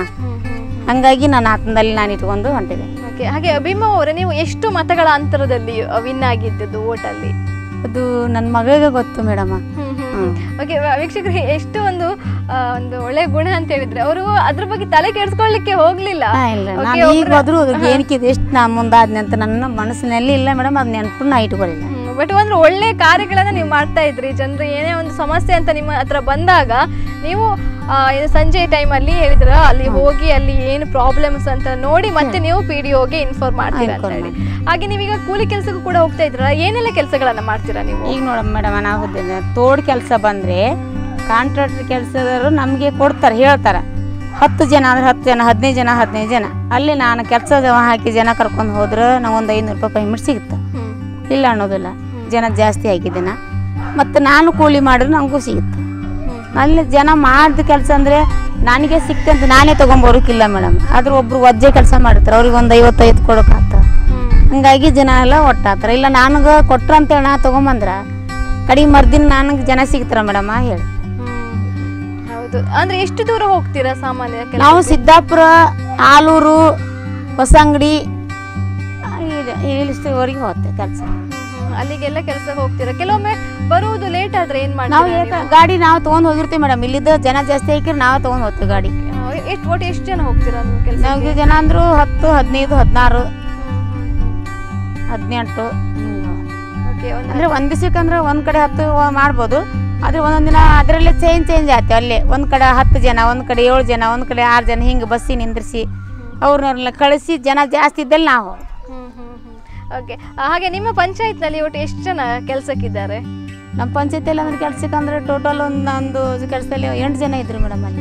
ಹಂಗಾಗಿ ನಾನು ಆತನದಲ್ಲಿ ನಾನು ಇಟ್ಕೊಂಡು ಹೊಂಟಿದೆ ಓಕೆ ಹಾಗೆ ಭೀಮಾ ಅವರೇ ನೀವು ಎಷ್ಟು ಮತಗಳ ಅಂತರದಲ್ಲಿ ವಿನ್ ಆಗಿದ್ದದ್ದು ಓಟಲ್ಲಿ ಅದು ನನ್ನ ಮಗಳಿಗೆ ಗೊತ್ತು ಮೇಡಮ್ಮ ಓಕೆ ವೀಕ್ಷಕರಿಗೆ ಎಷ್ಟು ಒಂದು ಆ, ಒಂದು ಒಳ್ಳೆ ಗುಣ ಅಂತ ಹೇಳಿದ್ರೆ ಅವರು ಅದ್ರ ಬಗ್ಗೆ ತಲೆ ಕೆಡಿಸ್ಕೊಳ್ಳಿಕ್ಕೆ ಹೋಗ್ಲಿಲ್ಲ ಇಲ್ಲ Okay, ನಾನು ಈಗ ಒಬ್ರು- ಹೋದ್ರು ಅದ್ರಿಗೆ ಏನಕ್ಕಿದೆ ಎಷ್ಟು ನಾ ಮುಂದಾದ್ನೆ ಅಂತ ನನ್ನ ಮನಸ್ಸಿನಲ್ಲಿ ಇಲ್ಲ ಮೇಡಮ್ ಅದು ನೆನಪು ನಾ ಇಟ್ಕೊಳ್ಳಿಲ್ಲ ಬಟ್ ಒಂದು ಒಳ್ಳೆ ಕಾರ್ಯಗಳನ್ನ ನೀವು ಮಾಡ್ತಾ ಇದ್ರಿ ಜನರು ಏನೇ ಒಂದು ಸಮಸ್ಯೆ ಅಂತ ನಿಮ್ಮ ಹತ್ರ ಬಂದಾಗ ನೀವು ಆ, ಇದು ಸಂಜೆ ಟೈಮಲ್ಲಿ ಹೇಳಿದ್ರ ಅಲ್ಲಿ ಹೋಗಿ ಅಲ್ಲಿ ಏನು ಪ್ರಾಬ್ಲಮ್ಸ್ ಅಂತ ನೋಡಿ ಮತ್ತೆ ನೀವು ಪಿ ಡಿ ಓಗೆ ಇನ್ಫಾರ್ಮ್ ಮಾಡ್ತೀರಾ ಅಂತ Inform ಹೇಳಿ ಹಾಗೆ ನೀವೀಗ ಕೂಲಿ ಕೆಲಸಕ್ಕೂ ಕೂಡ ಹೋಗ್ತಾ ಇದ್ರ ಏನೆಲ್ಲ ಕೆಲಸಗಳನ್ನ ಮಾಡ್ತೀರಾ ನೀವು ಈಗ ನೋಡಮ್ಮ ಮೇಡಮ್ ನಾವು ತೋಡ್ ಕೆಲಸ ಬಂದರೆ ಕಾಂಟ್ರಾಕ್ಟರ್ ಕೆಲಸದವರು ನಮಗೆ ಕೊಡ್ತಾರೆ ಹೇಳ್ತಾರೆ ಹತ್ತು ಜನ ಅಂದ್ರೆ ಹತ್ತು ಜನ ಹದಿನೈದು ಜನ ಹದಿನೈದು ಜನ ಅಲ್ಲಿ ನಾನು ಕೆಲಸ ಹಾಕಿ ಜನ ಕರ್ಕೊಂಡು ಹೋದ್ರೆ ನಾವು ಒಂದು ಐನೂರು ರೂಪಾಯಿ ಪೇಮೆಂಟ್ ಸಿಗುತ್ತೆ ಹ್ಮ್. ಇಲ್ಲ ಅನ್ನೋದಿಲ್ಲ ಜನ ಜಾಸ್ತಿ ಆಗಿದ್ದೇನ ಮತ್ತು ನಾನು ಕೂಲಿ ಮಾಡಿದ್ರೆ ನನಗೂ ಸಿಗುತ್ತೆ ಅಲ್ಲಿ ಜನ ಮಾಡಿದ ಕೆಲಸ ಅಂದರೆ ನನಗೆ ಸಿಕ್ತೆ ಅಂತ ನಾನೇ ತೊಗೊಂಬರೋಕ್ಕಿಲ್ಲ ಮೇಡಮ್ ಆದ್ರೆ ಒಬ್ರು ವಜ್ಜೆ ಕೆಲಸ ಮಾಡಿರ್ತಾರೆ ಅವ್ರಿಗೆ ಒಂದು ಐವತ್ತೈದು ಕೊಡೋಕ್ಕಾಗ್ತ ಹಂಗಾಗಿ ಜನ ಎಲ್ಲ ಒಟ್ಟಾತಾರೆ ಇಲ್ಲ ನನಗೆ ಕೊಟ್ರ ಅಂತೇಳಿ ನಾ ತೊಗೊಂಬಂದ್ರ ಕಡಿಗೆ ಮರ್ದಿನ ನನಗೆ ಜನ ಸಿಗ್ತಾರ ಮೇಡಮ್ ಹೇಳಿ ಹೌದು ಅಂದ್ರೆ ಎಷ್ಟು ದೂರ ಹೋಗ್ತೀರಾ ಸಾಮಾನ್ಯ ಕೆಲ್ಸಕ್ಕೆ? ನಾವು ಸಿದ್ದಾಪುರ ಆಲೂರು ಹೊಸಂಗಡಿ ಇಲ್ಲಿವರೆಗೆ ಹೋಗ್ತೇವೆ ಕೆಲಸ ಹ್ಮ್. ಅಲ್ಲಿಗೆಲ್ಲ ಕೆಲಸ ಹೋಗ್ತೀರಾ ಕೆಲವೊಮ್ಮೆ ಬರುವುದು ಲೇಟ್ ಆದ್ರೆ ಏನ್ ನಾವು ಮಾಡ್ತೀರಾ ಏಕ ಗಾಡಿ ನಾವು ತೊಗೊಂಡು ಹೋಗಿರ್ತೀವಿ ಮೇಡಮ್ ಇಲ್ಲಿದ್ದ ಜನ ಜಾಸ್ತಿ ಹಾಕಿರಿ ನಾವು ತೊಗೊಂಡು ಹೋಗ್ತೀವಿ ಗಾಡಿ ನೀವು? ಎಷ್ಟು ಒಟ್ಟು ಎಷ್ಟು ಜನ ಹೋಗ್ತೀರಾ ನೀವು ಕೆಲಸ ನಾವು ಜನ ಅಂದ್ರು ಹತ್ತು ಹದಿನೈದು ಹದಿನಾರು ಹದಿನೆಂಟು ಓಕೆ ಒಂದು ಅಂದ್ರೆ ಒಂದ್ ದಿವಸಕ್ಕೆ ಅಂದ್ರೆ ಒಂದ್ ಕಡೆ ಹತ್ತು ಮಾಡ್ಬೋದು ಆದ್ರೆ ಒಂದೊಂದ್ ದಿನ ಅದರಲ್ಲೇ ಚೇಂಜ್ ಚೇಂಜ್ ಆಯ್ತು ಅಲ್ಲೇ ಒಂದ್ ಕಡೆ ಹತ್ತು ಜನ ಒಂದ್ ಕಡೆ ಏಳು ಜನ ಒಂದ್ ಕಡೆ ಆರು ಜನ ಹಿಂಗೆ ಬಸ್ಸಿ ನಿಂದ್ರಿಸಿ ಅವ್ರನ್ನೆಲ್ಲ ಕಳಿಸಿ ಜನ ಜಾಸ್ತಿ ಇದ್ದಲ್ಲಿ ನಾವು ಓಕೆ ಹಾಗೆ ನಿಮ್ಮ ಪಂಚಾಯತ್ನಲ್ಲಿ ಒಟ್ಟು ಎಷ್ಟು ಜನ ಕೆಲಸಕ್ಕಿದ್ದಾರೆ ನಮ್ಮ ಪಂಚಾಯತಿಯಲ್ಲಿ ಅಂದ್ರೆ ಕೆಲ್ಸಕ್ಕೆ ಅಂದ್ರೆ ಟೋಟಲ್ ಒಂದು ಒಂದು ಕೆಲಸದಲ್ಲಿ ಎಂಟು ಜನ ಇದ್ರು ಮೇಡಮ್ ಅಲ್ಲಿ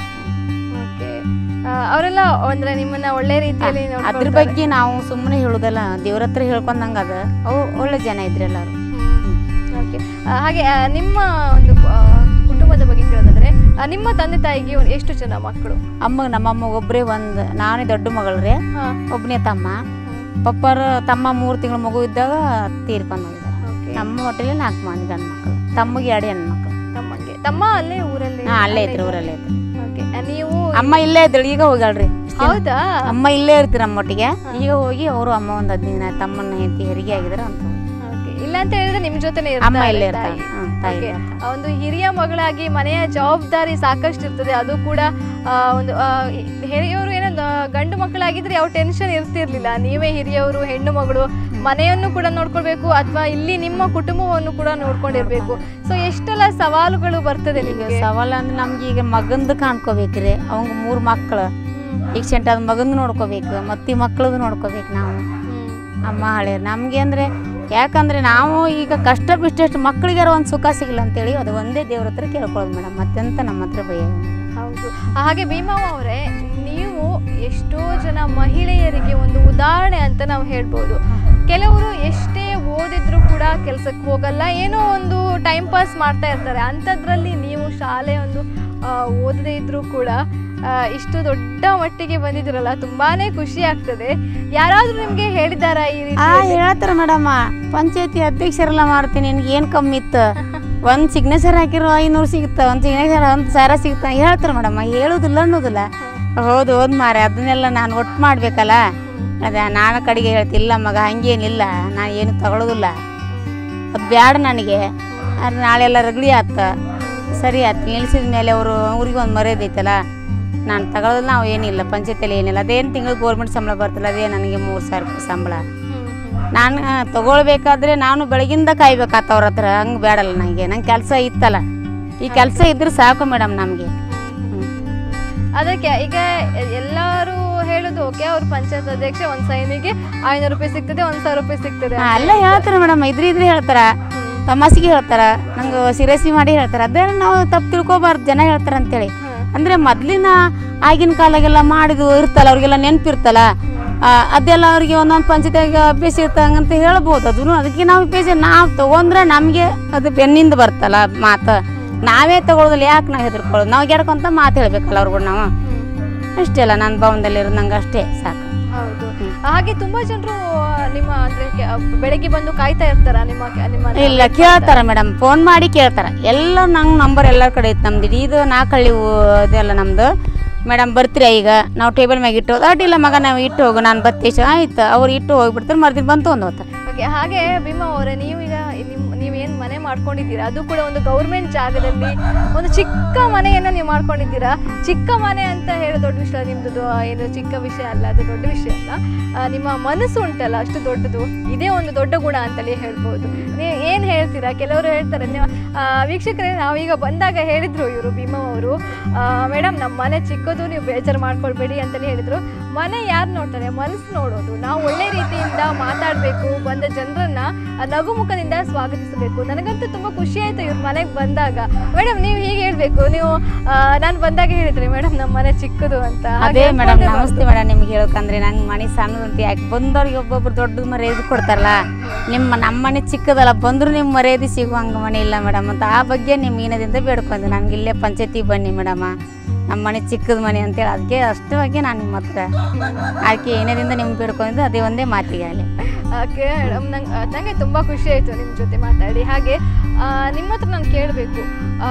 ಓಕೆ ಅವರೆಲ್ಲ ಅಂದ್ರೆ ನಿಮ್ಮನ್ನ ಒಳ್ಳೆ ರೀತಿಯಲ್ಲಿ ಅದ್ರ ನೋಡ್ಕೊಳ್ತಾರೆ. ಬಗ್ಗೆ ನಾವು ಸುಮ್ಮನೆ ಹೇಳುದಲ್ಲ ದೇವ್ರ ಹತ್ರ ಹೇಳ್ಕೊಂಡಂಗ ಅದ ಅವು ಒಳ್ಳೆ ಜನ ಇದ್ರು ಎಲ್ಲರೂ ಹ್ಮ್. ಓಕೆ ಆ, ಹಾಗೆ ಆ, ನಿಮ್ಮ ಒಂದು ಆ, ಕುಟುಂಬದ ಬಗ್ಗೆ ಕೇಳೋದಾದ್ರೆ ಆ, ನಿಮ್ಮ ತಂದೆ ತಾಯಿಗೆ ಒಂದು ಎಷ್ಟು ಜನ ಮಕ್ಕಳು ಅಮ್ಮ ನಮ್ಮಮ್ಮ ಒಬ್ಬರೇ ಒಂದು ನಾನೇ ದೊಡ್ಡ ಮಗಳ್ರಿ ಹಾ ಒಬ್ಬನೇ ತಮ್ಮ ಪಪ್ಪರ ತಮ್ಮ ಮೂರು ತಿಂಗಳ ಮಗು ಇದ್ದಾಗ ತೀರ್ಕೊಂಡು ಹೋಗಿದ್ದಾರೆ ಓಕೆ ನಮ್ಮ ಹೊಟ್ಟೆಲಿ ನಾಲ್ಕು ಮಂದಿ ಗಂಡು ಮಕ್ಕಳು ತಮ್ಮಗೆ ಎರಡು ಹೆಣ್ಣು ಮಕ್ಕಳು ತಮ್ಮಂಗೆ ತಮ್ಮ ಅಲ್ಲೇ ಊರಲ್ಲಿ ಹಾ ಅಲ್ಲೇ ಐತ್ರಿ ಊರಲ್ಲೇ ಐತ್ರಿ ಓಕೆ ನೀವು ಅಮ್ಮ ಇಲ್ಲೇ ಇದ್ದಳು ಈಗ ಹೋಗ್ಯಾಳ್ರಿ ಹೌದಾ ಅಮ್ಮ ಇಲ್ಲೇ ಇರ್ತೀರ ನಮ್ಮೊಟ್ಟಿಗೆ ಈಗ ಹೋಗಿ ಅವರು ಅಮ್ಮ ಒಂದು ಹದಿನೈದು ದಿನ ತಮ್ಮನ್ನ ಹೆಂಡತಿ ಹೆರಿಗೆ ಆಗಿದಾರೆ ಅಂತ ಓಕೆ ಇಲ್ಲ ಅಂತ ಹೇಳಿದ್ರೆ ನಿಮ್ ಜೊತೆನೆ ಅಮ್ಮ ಇರ್ತಾರೆ ಇಲ್ಲೇ ತಾಯಿ. ಇರ್ತಾಳೆ ಹ್ಮ್, ತಾಯಿ ಓಕೆ. ಇರ್ತಾಳೆ. ಆ ಒಂದು ಹಿರಿಯ ಮಗಳಾಗಿ ಮನೆಯ ಜವಾಬ್ದಾರಿ ಸಾಕಷ್ಟು ಇರ್ತದೆ ಅದು ಕೂಡ ಆ, ಒಂದು ಆ, ಹಿರಿಯವರು ಏನೋ ದ- ಗಂಡು ಮಕ್ಕಳಾಗಿದ್ರೆ ಯಾವ ಟೆನ್ಷನ್ ಇರ್ತಿರ್ಲಿಲ್ಲ ನೀವೇ ಹಿರಿಯವರು ಹೆಣ್ಣು ಮಗಳು ಮನೆಯನ್ನು ಕೂಡ ನೋಡ್ಕೊಳ್ಬೇಕು ಅಥವಾ ಇಲ್ಲಿ ನಿಮ್ಮ ಕುಟುಂಬವನ್ನು ಕೂಡ ನೋಡ್ಕೊಂಡಿರ್ಬೇಕು ಸೊ ಎಷ್ಟೆಲ್ಲ ಸವಾಲುಗಳು ಬರ್ತದೆ ಈಗ ನಿಮಗೆ ಸವಾಲು ಅಂದ್ರೆ ನಮ್ಗೆ ಈಗ ಮಗಂದು ಕಾಣ್ಕೋಬೇಕ್ರಿ ಅವಂಗ ಮೂರು ಮಕ್ಳು ಈಗ ಸೆಂಟ ಅದ್ ಮಗಂದು ನೋಡ್ಕೋಬೇಕು ಮತ್ತೆ ಮಕ್ಳದು ನೋಡ್ಕೋಬೇಕು ನಾವು ಅಮ್ಮ ಹಳೆ ನಮಗೆ ಅಂದ್ರೆ ಯಾಕಂದ್ರೆ ನಾವು ಈಗ ಕಷ್ಟ ಬಿಷ್ಟಷ್ಟು ಮಕ್ಳಿಗಾರ ಒಂದು ಸುಖ ಸಿಗಲ್ಲ ಅಂತೇಳಿ ಅದು ಒಂದೇ ದೇವ್ರ ಹತ್ರ ಕೇಳ್ಕೊಳ್ಳೋದು ಮೇಡಮ್ ಮತ್ತೆಂತ ನಮ್ಮ ಹತ್ರ ಭಯ ಏನಿಲ್ಲ. ಹೌದು ಹಾಗೆ ಭೀಮವ್ವ ಅವರೇ ನೀವು ಎಷ್ಟೋ ಜನ ಮಹಿಳೆಯರಿಗೆ ಒಂದು ಉದಾಹರಣೆ ಅಂತ ನಾವು ಹೇಳ್ಬೋದು ಕೆಲವರು ಎಷ್ಟೇ ಓದಿದ್ರು ಕೂಡ ಕೆಲಸಕ್ಕೆ ಹೋಗಲ್ಲ ಏನೋ ಒಂದು ಟೈಮ್ ಪಾಸ್ ಮಾಡ್ತಾ ಇರ್ತಾರೆ ಅಂಥದ್ರಲ್ಲಿ ನೀವು ಶಾಲೆ ಒಂದು ಆ, ಓದದೇ ಇದ್ರೂ ಕೂಡ ಆ, ಇಷ್ಟು ದೊಡ್ಡ ಮಟ್ಟಿಗೆ ಬಂದಿದ್ದೀರಲ್ಲ ತುಂಬಾನೇ ಖುಷಿ ಆಗ್ತದೆ ಯಾರಾದ್ರೂ ನಿಮ್ಗೆ ಹೇಳಿದಾರಾ ಈ ಆ ರೀತಿ ಹೇಳ್ತಾರ ಮೇಡಮ್ಮ ಪಂಚಾಯತಿ ಅಧ್ಯಕ್ಷರೆಲ್ಲ ಮಾಡ್ತೀನಿ ನಿನ್ಗೆ ಏನು ಕಮ್ಮಿ ಇತ್ತು ಒಂದು ಸಿಗ್ನೇಚರ್ ಹಾಕಿರೋ ಐನೂರು ಸಿಗುತ್ತೆ ಒಂದು ಸಿಗ್ನೇಚರ್ ಒಂದು ಸಾವಿರ ಸಿಗುತ್ತೆ ಹೇಳ್ತಾರೆ ಮೇಡಮ್ಮ ಹೇಳೋದಿಲ್ಲ ಅನ್ನೋದಿಲ್ಲ ಹೌದು ಹೌದು ಮಾರೆ ಅದನ್ನೆಲ್ಲ ನಾನು ಒಟ್ಟು ಮಾಡ್ಬೇಕಲ್ಲ ಅದೇ ನಾನು ಕಡೆಗೆ ಹೇಳ್ತಿಲ್ಲ ಮಗ ಹಂಗೇನಿಲ್ಲ ನಾನು ಏನು ತಗೊಳ್ಳೋದಿಲ್ಲ ಅದು ಬ್ಯಾಡ ನನಗೆ ಅದು ನಾಳೆ ಎಲ್ಲ ರಗಡಿ ಆತ ಸರಿ ಆಯ್ತು ನಿಲ್ಸಿದ ಮೇಲೆ ಅವರು ಊರಿಗೆ ಒಂದು ಮರ್ಯಾದೆ ಐತಲ್ಲ ನಾನು ತಗೊಳ್ಳೋದಿಲ್ಲ ನಾವು ಏನಿಲ್ಲ ಪಂಚಾಯತಿಯಲ್ಲಿ ಏನಿಲ್ಲ ಅದೇನು ತಿಂಗಳು ಗೋರ್ಮೆಂಟ್ ಸಂಬಳ ಬರ್ತಲ್ಲ ಅದೇ ನನಗೆ ಮೂರು ಸಾವಿರ ರೂಪಾಯಿ ಸಂಬಳ ನಾನು ಆ, ತಗೊಳ್ಬೇಕಾದ್ರೆ ನಾನು ಬೆಳಗಿಂದ ಕಾಯ್ಬೇಕಾತ ಅವ್ರ ಹತ್ರ ಹಂಗೆ ಬೇಡಲ್ಲ ನನಗೆ ನಂಗೆ ಕೆಲಸ ಇತ್ತಲ್ಲ ಈ ಕೆಲಸ ಇದ್ರೆ ಸಾಕು ಮೇಡಮ್ ನಮಗೆ ಅದಕ್ಕೆ ಈಗ ಎಲ್ಲರೂ ಹೇಳುದು ಓಕೆ ಅವ್ರ ಪಂಚಾಯತ್ ಅಧ್ಯಕ್ಷ ಒಂದ್ ಸೈನಿಗೆ ಐನೂರು ರೂಪಾಯಿ ಸಿಗ್ತದೆ ಒಂದ್ ಸಾವಿರ ರೂಪಾಯಿ ಸಿಗ್ತದೆ ಅಂತ. ಎಲ್ಲ ಹೇಳ್ತಾರೆ ಮೇಡಮ್ ಇದ್ರ ಇದ್ರೆ ಹೇಳ್ತಾರ ತಮಾಸಿಗೆ ಹೇಳ್ತಾರ ನಂಗೆ ಸಿರಸಿ ಮಾಡಿ ಹೇಳ್ತಾರ ಅದೇ ನಾವು ತಪ್ಪು ತಿಳ್ಕೊಬಾರ್ದು ಜನ ಹೇಳ್ತಾರ ಅಂತೇಳಿ ಅಂದ್ರೆ ಮೊದ್ಲಿನ ಆಗಿನ ಕಾಲಾಗೆಲ್ಲ ಮಾಡಿದು ಇರ್ತಲ್ಲ ಅವ್ರಿಗೆಲ್ಲ ನೆನಪಿರ್ತಲ್ಲ ಅದೆಲ್ಲ ಅವ್ರಿಗೆ ಒಂದೊಂದು ಪಂಚಾಯತಿಯಾಗ ಅಭ್ಯಾಸ ಇರ್ತಂಗಂತ ಹೇಳ್ಬೋದು ಅದನ್ನು ಅದಕ್ಕೆ ನಾವು ಅಭ್ಯಾಸ ನಾವು ತಗೊಂಡ್ರೆ ನಮಗೆ ಅದು ಬೆನ್ನಿಂದ ಬರ್ತಲ್ಲ ಮಾತು ನಾವೇ ತಗೊಳ್ಳೋದಿಲ್ಲ ಯಾಕೆ ನಾವು ಹೆದರ್ಕೊಳ್ಳೋದು ನಾವು ಗೆಡ್ಕೊಂತ ಮಾತು ಹೇಳ್ಬೇಕಲ್ಲ ಅವ್ರಿಗೂ ನಾವು ಅಷ್ಟೇ ಅಲ್ಲ ನನ್ನ ಭವನದಲ್ಲಿ ಇರೋದು ನಂಗೆ ಅಷ್ಟೇ ಸಾಕು ಹೌದು ಹಾಗೆ ತುಂಬಾ ಜನರು ನಿಮ್ಮ ಅಂದ್ರೆ ಕೆ- ಬೆಳಗ್ಗೆ ಬಂದು ಕಾಯ್ತಾ ಇರ್ತಾರ ನಿಮ್ಮ ನಿಮ್ಮ ಇಲ್ಲ ಕೇಳ್ತಾರ ಮೇಡಮ್ ಫೋನ್ ಮಾಡಿ ಕೇಳ್ತಾರ ಎಲ್ಲ ನಂಗೆ ನಂಬರ್ ಎಲ್ಲರ ಕಡೆ ಐತೆ ನಮ್ದು ಇದು ನಾಲ್ಕಳ್ಳಿ ಊ- ಇದೆಲ್ಲ ನಮ್ದು ಮೇಡಮ್ ಬರ್ತೀರಾ ಈಗ ನಾವು ಟೇಬಲ್ ಮ್ಯಾಗ ಇಟ್ಟು ಹೋಗೋದು ಅಡ್ಡಿಲ್ಲ ಮಗ ನಾವು ಇಟ್ಟು ಹೋಗು ನಾನು ಬತ್ತೀಶ ಆಯ್ತು ಅವ್ರು ಇಟ್ಟು ಹೋಗ್ಬಿಡ್ತಾರೆ ಮರ್ದಿನ ಬಂದು ತೊಗೊಂಡು ಹೋಗ್ತಾರೆ ಓಕೆ ಹಾಗೆ ಭೀಮಾ ಅವರೇ ನೀವು ಈಗ ನಿಮ್ ನೀವೇನ್ ಮನೆ ಮಾಡ್ಕೊಂಡಿದ್ದೀರಾ ಅದು ಕೂಡ ಒಂದು ಗೌರ್ಮೆಂಟ್ ಜಾಗದಲ್ಲಿ ಒಂದು ಚಿಕ್ಕ ಮನೆಯನ್ನ ನೀವು ಮಾಡ್ಕೊಂಡಿದ್ದೀರಾ ಚಿಕ್ಕ ಮನೆ ಅಂತ ಹೇಳೋ ದೊಡ್ಡ ವಿಷಯ ನಿಮ್ದು ಏನು ಚಿಕ್ಕ ವಿಷಯ ಅಲ್ಲ ಅದು ದೊಡ್ಡ ವಿಷಯ ಅಲ್ಲ ಆ, ನಿಮ್ಮ ಮನಸ್ಸು ಉಂಟಲ್ಲ ಅಷ್ಟು ದೊಡ್ಡದು ಇದೇ ಒಂದು ದೊಡ್ಡ ಗುಣ ಅಂತಲೇ ಹೇಳ್ಬೋದು ನೀವು ಏನು ಹೇಳ್ತೀರಾ ಕೆಲವರು ಹೇಳ್ತಾರೆ ನೀವು ಆ, ವೀಕ್ಷಕರೇ ನಾವೀಗ ಬಂದಾಗ ಹೇಳಿದ್ರು ಇವರು ಭೀಮಾ ಅವರು ಮೇಡಮ್ ನಮ್ಮ ಮನೆ ಚಿಕ್ಕದು ನೀವು ಬೇಜಾರು ಮಾಡ್ಕೊಳ್ಬೇಡಿ ಅಂತಲೇ ಹೇಳಿದ್ರು ಮನೆ ಯಾರು ನೋಡ್ತಾರೆ ಮನಸ್ಸು ನೋಡೋದು ನಾವು ಒಳ್ಳೆ ರೀತಿಯಿಂದ ಮಾತಾಡಬೇಕು ಬಂದ ಜನರನ್ನ ಆ ನಗುಮುಖದಿಂದ ಸ್ವಾಗತಿಸಬೇಕು ನನಗಂತೂ ತುಂಬಾ ಖುಷಿ ಆಯ್ತು ಇವ್ರ ಮನೆಗೆ ಬಂದಾಗ ಮೇಡಮ್ ನೀವು ಹೀಗೆ ಹೇಳ್ಬೇಕು ನೀವು ನಾನು ಬಂದಾಗ ಹೇಳಿದ್ರಿ ಮೇಡಮ್ ನಮ್ಮ ಮನೆ ಚಿಕ್ಕದು ಅಂತ ಅದೇ ಹಾಗೆ ಮೇಡಮ್ ಅನ್ಕೊಂಡೆ ನಮಸ್ತೆ ಮೇಡಮ್ ನಿಮ್ಗೆ ಹೇಳ್ಬೇಕಂದ್ರೆ ನಂಗೆ ಮನೆ ಸಣ್ಣದಂತ ಯಾಕೆ ಬಂದವ್ರಿಗೆ ಒಬ್ಬೊಬ್ರು ದೊಡ್ಡದು ಮರ್ಯಾದೆ ಕೊಡ್ತಾರಲ್ಲ ನಿಮ್ಮ ನಮ್ಮ ಮನೆ ಚಿಕ್ಕದಲ್ಲ ಬಂದರೂ ನಿಮ್ಮ ಮರ್ಯಾದೆ ಸಿಗುವಂಗೆ ಮನೆ ಇಲ್ಲ ಮೇಡಮ್ ಅಂತ ಆ ಬಗ್ಗೆ ನಿಮ್ಮ ಈನದಿಂದ ಬೇಡ್ಕೊಂಡೆ ನನಗೆ ಇಲ್ಲೇ ಪಂಚಾಯತಿ ಬನ್ನಿ ಮೇಡಮ ನಮ್ಮ ಮನೆ ಚಿಕ್ಕದ ಮನೆ ಅಂತೇಳಿ ಅದಕ್ಕೆ ಅಷ್ಟು ಬಗ್ಗೆ ನಾನು ನಿಮ್ಮ ಹತ್ರ ಅದಕ್ಕೆ ಏನೇದಿಂದ ನಿಮ್ಗೆ ಬೇಡ್ಕೊಂಡಿದ್ದು ಅದೇ ಒಂದೇ ಮಾತಿಗೆ ಅಲ್ಲಿ ಓಕೆ ಮೇಡಮ್ ನಂಗೆ ನನಗೆ ತುಂಬ ಖುಷಿ ಆಯಿತು ನಿಮ್ಮ ಜೊತೆ ಮಾತಾಡಿ ಹಾಗೆ ಆ, ನಿಮ್ಮ ಹತ್ರ ನಾನು ಕೇಳಬೇಕು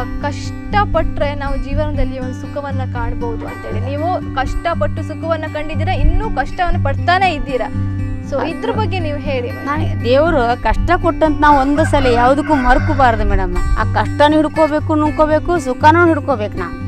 ಕಷ್ಟಪಟ್ಟರೆ ನಾವು ಜೀವನದಲ್ಲಿ ಒಂದು ಸುಖವನ್ನು ಕಾಣ್ಬೋದು ಅಂತೇಳಿ ನೀವು ಕಷ್ಟಪಟ್ಟು ಸುಖವನ್ನು ಕಂಡಿದ್ದೀರಾ ಇನ್ನೂ ಕಷ್ಟವನ್ನು ಪಡ್ತಾನೆ ಇದ್ದೀರಾ ಸೊ ಇದ್ರ ಬಗ್ಗೆ ನೀವು ಹೇಳಿ madam. ನಾನು ದೇವರು ಕಷ್ಟ ಕೊಟ್ಟಂತ ನಾವು ಒಂದು ಸಲ ಯಾವುದಕ್ಕೂ ಮರ್ಕೋಬಾರ್ದು ಮೇಡಮ್ ಆ ಕಷ್ಟನೂ ಹಿಡ್ಕೋಬೇಕು ನುಂಕೋಬೇಕು ಸುಖನೂ ಹಿಡ್ಕೋಬೇಕು ನಾವು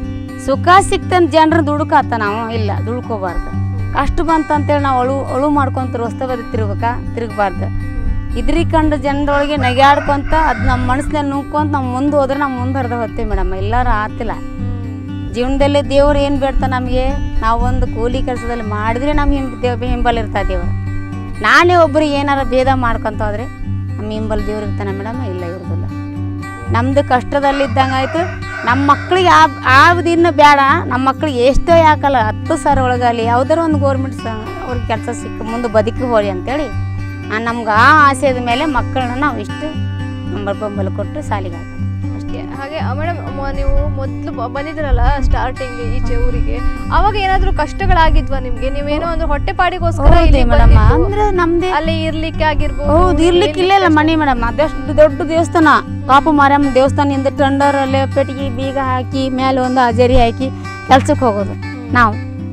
ಸುಖ ಸಿಕ್ತಂತ ಜನರು ದುಡುಕಾತ ನಾವು ಇಲ್ಲ ದುಡ್ಕೋಬಾರ್ದು ಕಷ್ಟ ಬಂತಂತೇಳಿ ನಾವು ಅಳು ಅಳು ಮಾಡ್ಕೊಂತ ರಸ್ತೆ ಬದಿ ತಿರ್ಬೇಕಾ ತಿರುಗಬಾರ್ದು ಇದ್ರಿ ಕಂಡು ಜನರೊಳಗೆ ನಗ್ಯಾಡ್ಕೊಂತ ಅದು ನಮ್ಮ ಮನಸ್ಸಿನಲ್ಲಿ ನುಂಗ್ಕೊಂತ ನಾವು ಮುಂದೆ ಹೋದ್ರೆ ನಾವು ಮುಂದೆ ಹರಿದ ಹೋಗ್ತೀವಿ ಮೇಡಮ್ ಎಲ್ಲರೂ ಆತಿಲ್ಲ ಜೀವನದಲ್ಲಿ ದೇವ್ರು ಏನು ಬೇಡ್ತಾ ನಮಗೆ ನಾವು ಒಂದು ಕೂಲಿ ಕೆಲಸದಲ್ಲಿ ಮಾಡಿದ್ರೆ ನಮ್ಮ ಹಿಂಬ ದೇವ್ ಹಿಂಬಲ್ ಇರ್ತಾ ದೇವ್ರು ನಾನೇ ಒಬ್ರಿಗೆ ಏನಾರ ಭೇದ ಮಾಡ್ಕೊಂತ ಹೋದ್ರೆ ನಮ್ಮ ಹಿಂಬಲ್ ದೇವ್ರು ಇರ್ತಾನೆ ಮೇಡಮ್ ಇಲ್ಲ ಇರೋದಿಲ್ಲ ನಮ್ದು ಕಷ್ಟದಲ್ಲಿದ್ದಂಗೆ ಆಯ್ತು ನಮ್ಮ ಮಕ್ಳಿಗೆ ಆ ಆ ದಿನ ಬೇಡ ನಮ್ಮ ಮಕ್ಳಿಗೆ ಎಷ್ಟೋ ಯಾಕಲ್ಲ ಹತ್ತು ಸಾವಿರ ಒಳಗಲ್ಲಿ ಯಾವ್ದಾರ ಒಂದು ಗೋರ್ಮೆಂಟ್ ಅವ್ರಿಗೆ ಕೆಲಸ ಸಿಕ್ಕ ಮುಂದೆ ಬದುಕಿ ಹೋಳಿ ಅಂತೇಳಿ ನಮ್ಗೆ ಆ ಆಸೆದ ಮೇಲೆ ಮಕ್ಕಳನ್ನ ನಾವು ಇಷ್ಟು ನಂಬರ್ ಬೆಂಬಲ ಕೊಟ್ಟು ಸಾಲಿಗೆ ಹಾಕೋದು ಅಷ್ಟೇ ಹಾಗೆ ಮೇಡಮ್ ನೀವು ಮೊದಲು ಬಂದಿದ್ರಲ್ಲ ಸ್ಟಾರ್ಟಿಂಗ್ ಈಚೆ ಊರಿಗೆ ಅವಾಗ ಏನಾದರೂ ಕಷ್ಟಗಳಾಗಿದ್ವಾ ನಿಮ್ಗೆ ನೀವೇನೋ ಒಂದು ಹೊಟ್ಟೆಪಾಡಿಗೋಸ್ಕರ ಇಲ್ಲಿ ಮೇಡಮ್ ಬಂದಿದ್ದು. ಅಂದ್ರೆ ನಮ್ದೇ ಅಲ್ಲಿ ಇರ್ಲಿಕ್ಕೆ ಆಗಿರ್ಬೋದು ಹೌದು ಇರ್ಲಿಕ್ಕೆ ಇಲ್ಲೇ ಇಲ್ಲ ಮನೆ ಮೇಡಮ್ ಅದಷ್ಟು ದೊಡ್ಡ ದೇವಸ್ಥಾನ ಕಾಪು ಮಾರಮ್ಮ ದೇವಸ್ಥಾನದಿಂದ ಟಂಡರಲ್ಲೇ ಪೆಟ್ಟಿಗೆ ಬೀಗ ಹಾಕಿ ಮೇಲೆ ಒಂದು ಹಾಜರಿ ಹಾಕಿ ಕೆಲ್ಸಕ್ಕೆ ಹೋಗೋದು ನಾವು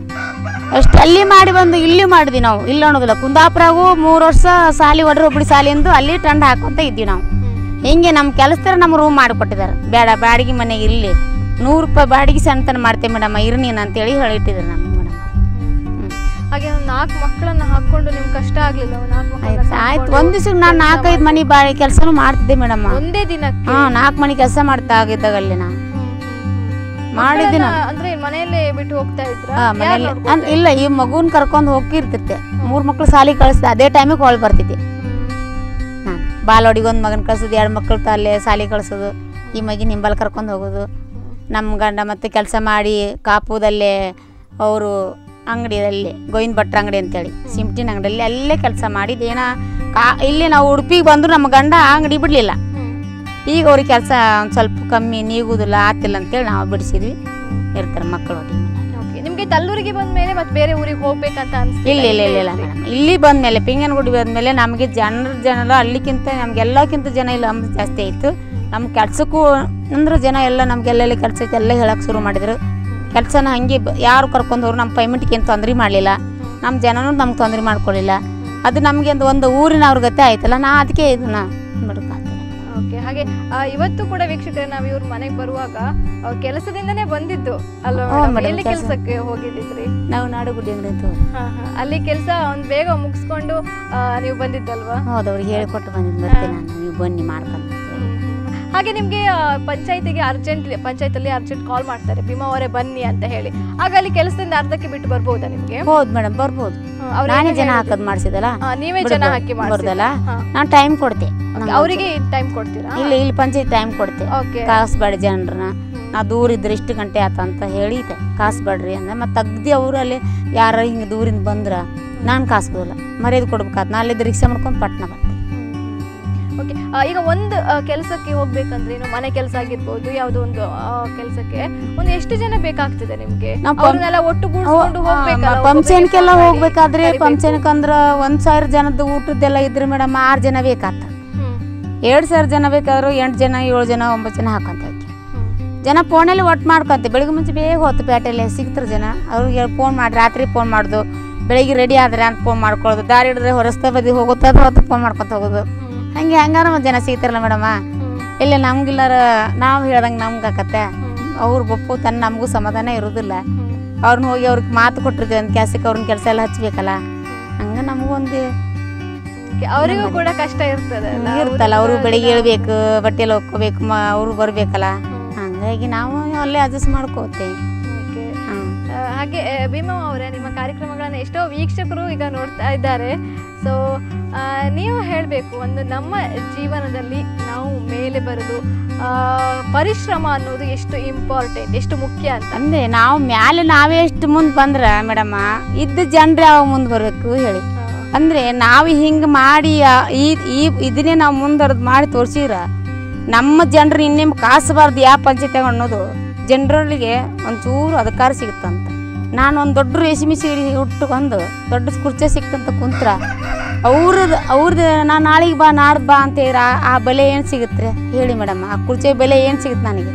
ಅಷ್ಟು ಅಲ್ಲಿ ಮಾಡಿ ಬಂದು ಇಲ್ಲಿ ಮಾಡಿದ್ವಿ ನಾವು ಇಲ್ಲಿ ಅನ್ನೋದಿಲ್ಲ ಕುಂದಾಪುರಾಗೂ ಮೂರು ವರ್ಷ ಸಾಲಿ ಒಡ್ರೆ ಒಬ್ಳಿ ಸಾಲಿಂದು ಅಲ್ಲಿ ಟಂಡ ಹಾಕೊಂತ ಇದ್ವಿ ನಾವು ಹಿಂಗೆ ನಮ್ಮ ಕೆಲಸದಾರ ನಮ್ಮ ರೂಮ್ ಮಾಡಿಕೊಟ್ಟಿದ್ದಾರೆ ಬೇಡ ಬಾಡಿಗೆ ಮನೆಗೆ ಇರಲಿ ನೂರು ರೂಪಾಯಿ ಬಾಡಿಗೆ ಸಣ್ಣತನ ಮಾಡ್ತೇವೆ ಮೇಡಮ್ ಇರು ನೀನು ಅಂತೇಳಿ ಹೇಳಿಟ್ಟಿದ್ದಾರೆ ನಮ್ಗೆ ಮೇಡಮ್ ಹಾಗೆ ಒಂದು ನಾಲ್ಕು ಮಕ್ಕಳನ್ನ ಹಾಕೊಂಡು ನಿಮ್ಗೆ ಕಷ್ಟ ಆಗ್ಲಿಲ್ಲ ಒಂದು ನಾಲ್ಕು ಮಕ್ಕಳನ್ನ ಆಯ್ತು ಆಯ್ತು ಸಾಕ್ಕೊಂಡು ಒಂದು ದಿವ್ಸಕ್ಕೆ ನಾನು ನಾಲ್ಕೈದು ಮನೆ ಬಾಡಿ ಕೆಲಸನೂ ಮಾಡ್ತಿದ್ದೆ ಮೇಡಮ್ ಒಂದೇ ದಿನಕ್ಕೆ ಹಾ ನಾಲ್ಕು ಮನೆ ಕೆಲಸ ಮಾಡ್ತಾ ಆಗಿದ್ದಾಗ ಅಲ್ಲಿ ನಾನು ಮಾಡಿದ್ದೆ ನಾನು ಮಕ್ಕಳನ್ನ ಅಂದ್ರೆ ಮನೆಯಲ್ಲೇ ಬಿಟ್ಟು ಹೋಗ್ತಾ ಇದ್ರ ಹಾ ಮನೇಲಿ ಅನ್- ಇಲ್ಲ ಈ ಮಗುನ್ ಕರ್ಕೊಂಡು ಹೋಗಿರ್ತಿರ್ತೆ ಮೂರ್ ಮಕ್ಳು ಸಾಲಿ ಕಳಿಸ್ದೆ ಅದೇ ಟೈಮಿಗೆ ಹೊಳ್ ಬರ್ತಿದ್ದೆ ನಾನು ಬಾಲವಾಡಿಗೆ ಒಂದು ಮಗನ ಕಳ್ಸೋದು ಎರಡು ಮಕ್ಳು ಅಲ್ಲೇ ಸಾಲಿ ಕಳ್ಸೋದು ಈ ಮಗಿನ ಹಿಂಬಲ್ ಕರ್ಕೊಂಡು ಹೋಗೋದು ನಮ್ಮ ಗಂಡ ಮತ್ತೆ ಕೆಲಸ ಮಾಡಿ ಕಾಪುದಲ್ಲೇ ಅವರು ಅಂಗಡಿಯಲ್ಲಿ ಗೋವಿಂದ ಭಟ್ರ ಅಂಗಡಿ ಅಂತೇಳಿ ಸಿಮ್ಟಿನ ಅಂಗಡಿಯಲ್ಲಿ ಅಲ್ಲೇ ಕೆಲಸ ಮಾಡಿದ್ದು ಏನ ಕಾ ಇಲ್ಲಿ ನಾವು ಉಡುಪಿಗೆ ಬಂದ್ರು ನಮ್ಮ ಗಂಡ ಆ ಅಂಗಡಿ ಬಿಡಲಿಲ್ಲ ಈಗ ಅವ್ರಿಗೆ ಕೆಲಸ ಒಂದು ಸ್ವಲ್ಪ ಕಮ್ಮಿ ನೀಗುದಿಲ್ಲ ಆತಿಲ್ಲ ಅಂತೇಳಿ ನಾವು ಬಿಡಿಸಿದ್ವಿ ಇರ್ತಾರೆ ಮಕ್ಕಳು ಒಟ್ಟಿಗೆ ಮನೆಯಲ್ಲಿ. ಓಕೆ ನಿಮ್ಗೆ ತಲ್ಲೂರಿಗೆ ಬಂದ ಮೇಲೆ ಮತ್ತೆ ಬೇರೆ ಊರಿಗೆ ಹೋಗ್ಬೇಕಂತ ಅನ್ಸ್ತಿಲ್ಲ ಇಲ್ಲ ಇಲ್ಲ ಇಲ್ಲ ಇಲ್ಲ ಮೇಡಮ್ ಇಲ್ಲಿ ಬಂದ್ಮೇಲೆ ಪಿಂಗನಗುಡಿ ಬಂದ್ಮೇಲೆ ನಮಗೆ ಜನರ ಜನ ಅಲ್ಲಿಕ್ಕಿಂತ ನಮ್ಗೆ ಎಲ್ಲಕ್ಕಿಂತ ಜನ ಇಲ್ಲ ಅಂಬ್ ಜಾಸ್ತಿ ಆಯಿತು ನಮ್ಮ ಕೆಲ್ಸಕ್ಕೂ ಅಂದ್ರೆ ಜನ ಎಲ್ಲ ನಮ್ಗೆ ಎಲ್ಲೆಲ್ಲಿ ಕೆಲಸ ಐತೆ ಎಲ್ಲ ಹೇಳಕ್ಕೆ ಶುರು ಮಾಡಿದ್ರು ಕೆಲಸನ ಹಂಗೆ ಬ- ಯಾರು ಕರ್ಕೊಂಡು ಹೋದ್ರು ನಮ್ಮ ಪೇಮೆಂಟ್ಗೆ ಏನು ತೊಂದರೆ ಮಾಡಲಿಲ್ಲ ನಮ್ಮ ಜನನೂ ನಮ್ಗೆ ತೊಂದರೆ ಮಾಡ್ಕೊಳ್ಳಿಲ್ಲ ಅದು ನಮಗೆ ಒಂದು ಒಂದು ಊರಿನ ಅವ್ರ ಗತೆ ಆಯ್ತಲ್ಲ ನಾ ಅದಕ್ಕೆ ಇದನ್ನ ಮಾಡ್ಕೊತೀನಿ ಓಕೆ ಹಾಗೆ ಆ, ಇವತ್ತು ಕೂಡ ವೀಕ್ಷಕರೇ ನಾವು ಇವ್ರ ಮನೆಗೆ ಬರುವಾಗ ಆ, ಕೆಲಸದಿಂದನೇ ಬಂದಿದ್ದು ಅಲ್ವಾ ಹ್ಞೂ madam? madam, ಎಲ್ಲಿ ಕೆಲ್ಸ. ಕೆಲಸಕ್ಕೆ ಹೋಗಿದ್ದಿದ್ರಿ ನಾವು ನಾಡುಗುಡಿ ಅಂಗಡಿ ಅಂತ ಹಾ, ಹಾ. ಅಲ್ಲಿ ಕೆಲಸ ಒಂದ್ ಬೇಗ ಮುಗಿಸ್ಕೊಂಡು ಆ, ನೀವು ಬಂದಿದ್ದಲ್ವಾ ಹೌದು ಅವ್ರಿಗೆ ಹೇಳಿಕೊಟ್ಟು ಬಂದಿದ್ದು ಬರ್ತೀನಿ ನಾನು ನೀವು ಬನ್ನಿ ಮಾಡ್ಕೊಂಡು ಅಂತ ಹೇಳಿ. ಹಾಗೆ ನಿಮ್ಗೆ ಪಂಚಾಯತಿಗೆ ಅರ್ಜೆಂಟ್ ಪಂಚಾಯತ್ ಅಲ್ಲಿ ಅರ್ಜೆಂಟ್ ಕಾಲ್ ಮಾಡ್ತಾರೆ ಭೀಮಾ ಅವರೇ ಬನ್ನಿ ಅಂತ ಹೇಳಿ ಆಗ ಅಲ್ಲಿ ಕೆಲಸದಿಂದ ಅರ್ಧಕ್ಕೆ ಬಿಟ್ಟು ಬರ್ಬೋದಾ ನಿಮ್ಗೆ ಹೌದು ಮೇಡಮ್ ಬರ್ಬೋದು ಹ್ಮ್, ಅವ್ರು ನಾನೇ ಏನು ಜನ ಹೇಳಿದ್ರು? ಹಾಕೋದು ಮಾಡಿಸಿದಲ್ಲ ಆ, ನೀವೇ ಜನ ಹಾಕಿ ಬರ್ದಲ್ಲ ಹಾ. ನಾನು ಟೈಮ್ ಕೊಡ್ತೆ ನಂಗೆ ಅವರಿಗೆ ಟೈಮ್ ಕೊಡ್ತೀರಾ ಇಲ್ಲಿ ಇಲ್ಲಿ ಪಂಚಾಯತ್ ಟೈಮ್ ಕೊಡ್ತೆ ಓಕೆ ಕಾಸ್ಬೇಡ ಜನರನ್ನ ನಾ ದೂರ ಇದ್ರೆ ಇಷ್ಟು ಗಂಟೆ ಆತ ಅಂತ ಹೇಳಿದೆ ಕಾಸ್ಬೇಡ್ರಿ ಅಂದ್ರೆ ಮತ್ತೆ ಅಗ್ದಿ ಅವರು ಅಲ್ಲಿ ಯಾರ ಹಿಂಗೆ ದೂರಿಂದ ಬಂದ್ರ ನಾನು ಕಾಸ್ಬೋದಲ್ಲ ಮರ್ಯಾದೆ ಕೊಡ್ಬೇಕಾತ್ ನಾ ಅಲ್ಲಿದ್ದು ರಿಕ್ಷಾ ಮಾಡ್ಕೊಂಡು ಪಟ್ನ ಬರ್ತೆ ಓಕೆ ಈಗ ಒಂದು ಕೆಲಸಕ್ಕೆ ಹೋಗ್ಬೇಕಂದ್ರೆ ಏನು ಮನೆ ಕೆಲಸ ಆಗಿರ್ಬೋದು ಯಾವುದೋ ಒಂದು ಕೆಲಸಕ್ಕೆ ಒಂದು ಎಷ್ಟು ಜನ ಬೇಕಾಗ್ತದೆ ನಿಮ್ಗೆ ನಾವು ಪಂ- ಅವ್ರನ್ನೆಲ್ಲ ಒಟ್ಟುಗೂಡಿಸ್ಕೊಂಡು ಹೋಗ್ಬೇಕಲ್ಲ ಫಂಕ್ಷನ್ಗೆಲ್ಲ ಒಬ್ಬೊಬ್ಬರಿಗೆ ಹೋಗ್ಬೇಕಾದ್ರೆ ಮಾಡಿ ಕರಿಬೇಕು. ಫಂಕ್ಷನ್ಗೆ ಅಂದ್ರೆ ಒಂದು ಸಾವಿರ ಜನದ ಊಟದ್ದೆಲ್ಲ ಇದ್ರೆ ಮೇಡಮ್ ಆರು ಜನ ಬೇಕಾತ ಹ್ಮ್, ಎರಡು ಸಾವಿರ ಜನ ಬೇಕಾದ್ರು ಎಂಟು ಜನ ಏಳು ಜನ ಒಂಬತ್ತು ಜನ ಹಾಕೊಂತ ಹೋಗಿ ಹ್ಮ್. ಜನ ಫೋನಲ್ಲಿ ಒಟ್ಟು ಮಾಡ್ಕೊಂತೆ ಬೆಳಿಗ್ಗೆ ಮುಂಚೆ ಬೇಗ ಹೊತ್ತು ಪೇಟೆಯಲ್ಲಿ ಸಿಗ್ತಾರೆ ಜನ ಅವ್ರಿಗೆ ಫೋನ್ ಮಾಡಿ ರಾತ್ರಿ ಫೋನ್ ಮಾಡೋದು ಬೆಳಿಗ್ಗೆ ರೆಡಿ ಆದ್ರೆ ಅಂತ ಫೋನ್ ಮಾಡ್ಕೊಳ್ಳೋದು ದಾರಿ ಹಿಡಿದ್ರೆ ಹೊರಸ್ತಾ ಬದಿ ಹೋಗುತ್ತದ ಹೊತ್ತು ಫೋನ್ ಮಾಡ್ಕೊತ ಹೋಗೋದು ಹಂಗೆ ಹಂಗಾರ ಒಂದು ಜನ ಸಿಗ್ತಾರಲ್ಲ ಮೇಡಮ ಇಲ್ಲ ನಮ್ಗಿಲ್ಲಾರ ನಾವು ಹೇಳ್ದಂಗೆ ನಮ್ಗೆ ಆಕತ್ತೆ ಅವ್ರು ಒಪ್ಪು ತನ್ನ ನಮಗೂ ಸಮಾಧಾನ ಇರೋದಿಲ್ಲ ಅವ್ರನ್ನ ಹೋಗಿ ಅವ್ರಿಗೆ ಮಾತು ಕೊಟ್ಟಿರ್ತೀವಿ ಒಂದು ಕ್ಯಾಸಕ್ಕೆ ಅವ್ರನ್ನ ಕೆಲಸ ಎಲ್ಲ ಹಚ್ಬೇಕಲ್ಲ ಹಂಗೆ ನಮಗೊಂದು Okay, ಅವರಿಗೂ ಕೂಡ ಕಷ್ಟ ಇರ್ತದೆ ಅಲ್ಲ? ಇರುತ್ತಲ್ಲ ಅವರು ಅವ್ರು ಬೆಳಿಗ್ಗೆ ಕೂಡ ಹೇಳ್ಬೇಕು ಬಟ್ಟೆಲ್ಲ ಹೋಗ್ಕೋಬೇಕು ಮ ಅವರು ಬರಬೇಕಲ್ಲ ಹಂಗಾಗಿ ನಾವು ಅಲ್ಲೇ ಅಡ್ಜಸ್ಟ್ ಮಾಡ್ಕೋತೇವೆ Okay. ಹಾಂ ಆ, ಹಾಗೆ ಆ, ಭೀಮಾ ಅವರೇ ನಿಮ್ಮ ಕಾರ್ಯಕ್ರಮಗಳನ್ನ ಎಷ್ಟೋ ವೀಕ್ಷಕರು ಈಗ ನೋಡ್ತಾ ಇದ್ದಾರೆ ಸೊ ನೀವು ಹೇಳಬೇಕು ಒಂದು ನಮ್ಮ ಜೀವನದಲ್ಲಿ ನಾವು ಮೇಲೆ ಬರೋದು ಆ, ಪರಿಶ್ರಮ ಅನ್ನೋದು ಎಷ್ಟು ಇಂಪಾರ್ಟೆಂಟ್ ಎಷ್ಟು ಮುಖ್ಯ ಅಂತ ಅಂದ್ರೆ ನಾವು ಮ್ಯಾಲೆ ನಾವೇ ಎಷ್ಟು ಮುಂದೆ ಬಂದ್ರೆ ಮೇಡಮ್ಮ ಇದ್ದ ಜನರು ಯಾವ ಮುಂದೆ ಬರಬೇಕು ಹೇಳಿ ಅಂದ್ರೆ ನಾವು ಹಿಂಗೆ ಮಾಡಿ ಆ- ಈ ಈ ಇದನ್ನೇ ನಾವು ಮುಂದರ್ದು ಮಾಡಿ ತೋರಿಸಿದ್ರ ನಮ್ಮ ಜನರು ಇನ್ನೇಮ್ ಕಾಸಬಾರ್ದು ಯಾವ ಪಂಚಾಯತ್ಯಾಗ ಅನ್ನೋದು ಜನರಿಗೆ ಒಂಚೂರು ಅಧಿಕಾರ ಸಿಗುತ್ತಂತ ನಾನು ಒಂದು ದೊಡ್ಡ ರೇಷ್ಮೆ ಸೀರೆ ಉಟ್ಕೊಂಡು ದೊಡ್ಡ ಕುರ್ಚಿ ಸಿಕ್ತಂತ ಕುಂತ್ರ ಅವ್ರದ್ದು ಅವ್ರದ್ದು ನಾನು ನಾಳೆಗೆ ಬಾ ನಾಡ್ದು ಬಾ ಅಂತ ಹೇಳಿದ್ರೆ ಆ- ಆ ಬೆಲೆ ಏನು ಸಿಗುತ್ತೆ ಹೇಳಿ ಮೇಡಮ್ ಆ ಕುರ್ಚಿ ಬೆಲೆ ಏನು ಸಿಗುತ್ತೆ ನನಗೆ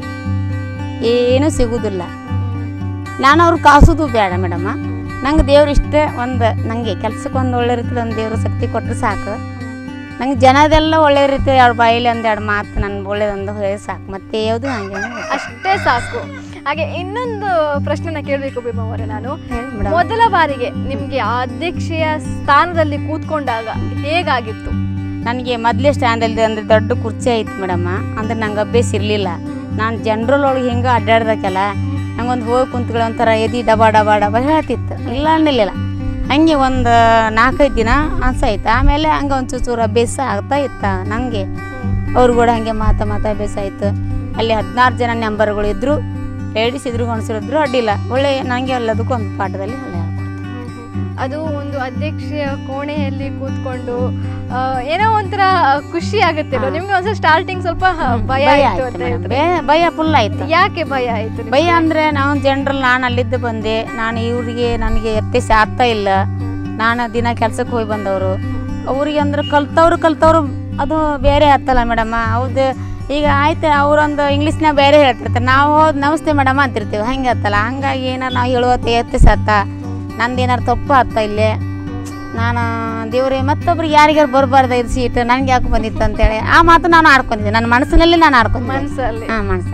ಏನೂ ಸಿಗುವುದಿಲ್ಲ ನಾನು ಅವ್ರು ಕಾಸೋದು ಬೇಡ ಮೇಡಮ್ಮ ನಂಗೆ ದೇವ್ರು ಇಷ್ಟೇ ಒಂದು ನನಗೆ ಕೆಲ್ಸಕ್ಕೆ ಒಂದು ಒಳ್ಳೆ ರೀತಿಲಿ ಒಂದು ದೇವ್ರ ಶಕ್ತಿ ಕೊಟ್ಟರೆ ಸಾಕು ನಂಗೆ ಜನದೆಲ್ಲ ಒಳ್ಳೆ ರೀತಿ ಅವ್ರ ಬಾಯಲ್ಲಿ ಒಂದೆರಡು ಮಾತು ನನ್ನ ಒಳ್ಳೇದೊಂದು ಹೇಳಿ ಸಾಕು ಮತ್ತೆ ಯಾವುದು ಹಂಗೆ ಅಷ್ಟೇ ಸಾಕು ಹಾಗೆ ಇನ್ನೊಂದು ಪ್ರಶ್ನೆನ ಕೇಳಬೇಕು ಭೀಮಾ ಅವರೇ ನಾನು ಹೇಳಿ ಮೇಡಮ್ ಮೊದಲ ಬಾರಿಗೆ ನಿಮ್ಗೆ ಆ ಅಧ್ಯಕ್ಷೆಯ ಸ್ಥಾನದಲ್ಲಿ ಕೂತ್ಕೊಂಡಾಗ ಹೇಗಾಗಿತ್ತು ನನಗೆ ಮೊದಲೇ ಸ್ಟ್ಯಾಂಡಲ್ಲಿ ಅಂದ್ರೆ ದೊಡ್ಡ ಕುರ್ಚಿ ಐತಿ ಮೇಡಮ್ಮ ಅಂದ್ರೆ ನಂಗೆ ಅಭ್ಯಾಸ ಇರಲಿಲ್ಲ ನಾನು ಜನರಲ್ ಒಳಗೆ ಹಿಂಗೆ ಅಡ್ಡಾಡ್ದಕ್ಕೆಲ್ಲ ನಂಗೊಂದು ಹೋಗಿ ಕುಂತ್ಕೊಳ್ಳೋ ಒಂಥರ ಎದಿ ಡಬ ಡಬ ಡಬ ಹೇಳ್ತಿತ್ತು ಇಲ್ಲ ಅನ್ನಲಿಲ್ಲ ಹಂಗೆ ಒಂದು ನಾಲ್ಕೈದು ದಿನ ಅನ್ಸಾಯ್ತು ಆಮೇಲೆ ಹಂಗೆ ಒಂದು ಚೂಚೂರು ಅಭ್ಯಾಸ ಆಗ್ತಾ ಇತ್ತು ನನಗೆ ಅವ್ರು ಕೂಡ ಹಂಗೆ ಮಾತಾ ಮಾತಾ ಅಭ್ಯಾಸ ಆಯ್ತು ಅಲ್ಲಿ ಹದಿನಾರು ಜನ ನಂಬರ್ಗಳು ಇದ್ರು ಲೇಡೀಸ್ ಇದ್ರು ಗಂಡಸರು ಇದ್ರು ಅಡ್ಡಿಲ್ಲ ಒಳ್ಳೆ ನನಗೆ ಎಲ್ಲದಕ್ಕೂ ಒಂದು ಪಾಠದಲ್ಲಿ ಒಳ್ಳೆ ಅದು ಒಂದು ಅಧ್ಯಕ್ಷೆಯ ಕೋಣೆಯಲ್ಲಿ ಕೂತ್ಕೊಂಡು ಆ, ಏನೋ ಒಂಥರ ಖುಷಿ ಆಗುತ್ತೆ ಅಲ್ವಾ? ನಿಮ್ಗೆ ಒಂದ್ಸಲ ಸ್ಟಾರ್ಟಿಂಗ್ ಸ್ವಲ್ಪ ಭಯ ಭಯ ಆಯ್ತು ಆಯ್ತು ಅಂತ ಮೇಡಮ್ ಹೇಳಿದ್ರೆ ಭಯ ಫುಲ್ ಆಯ್ತು ಯಾಕೆ ಭಯ ಆಯ್ತು ನಿಮ್ಗೆ? ಭಯ ಅಂದ್ರೆ ನಾವು ಜನರಲ್ ನಾನು ಅಲ್ಲಿದ್ದು ಬಂದೆ ನಾನು ಇವ್ರಿಗೆ ನನಗೆ ಎತ್ತಿಸಿ ಆಗ್ತಾ ಇಲ್ಲ ನಾನು ದಿನ ಕೆಲ್ಸಕ್ಕೆ ಹೋಗಿ ಬಂದವರು ಅವ್ರಿಗೆ ಅಂದ್ರೆ ಕಲ್ತವ್ರು ಕಲ್ತವ್ರು ಅದು ಬೇರೆ ಆತಲ್ಲ ಮೇಡಮ್ ಹೌದು ಈಗ ಆಯ್ತು ಅವ್ರೊಂದು ಇಂಗ್ಲೀಷ್ನಾಗ ಬೇರೆ ಹೇಳ್ತಿರ್ತಾರೆ ನಾವು ಹೋದ್ ನಮಸ್ತೆ ಮೇಡಮ್ ಅಂತಿರ್ತೀವಿ ಹಂಗೆ ಆತಲ್ಲ ಹಂಗಾಗಿ ಏನಾರು ನಾವು ಹೇಳುವತ್ತ ಎತ್ತಿಸತ್ತ ನಂದು ಏನಾರು ತಪ್ಪು ಆತ ಇಲ್ಲೇ ನಾನು ದೇವ್ರೆ ಮತ್ತೊಬ್ರಿಗೆ ಯಾರಿಗಾರು ಬರಬಾರ್ದ ಇದು ಸೀಟ್ ನನಗೆ ಯಾಕೆ ಬಂದಿತ್ತು ಅಂತೇಳಿ ಆ ಮಾತು ನಾನು ಆಡ್ಕೊಂಡಿದ್ದೆ ನನ್ನ ಮನಸ್ಸಿನಲ್ಲಿ ನಾನು ಆಡ್ಕೊಂಡಿದ್ದೆ ಮನ್ಸಲ್ಲಿ ಹಾಂ ಮನಸ್ಸ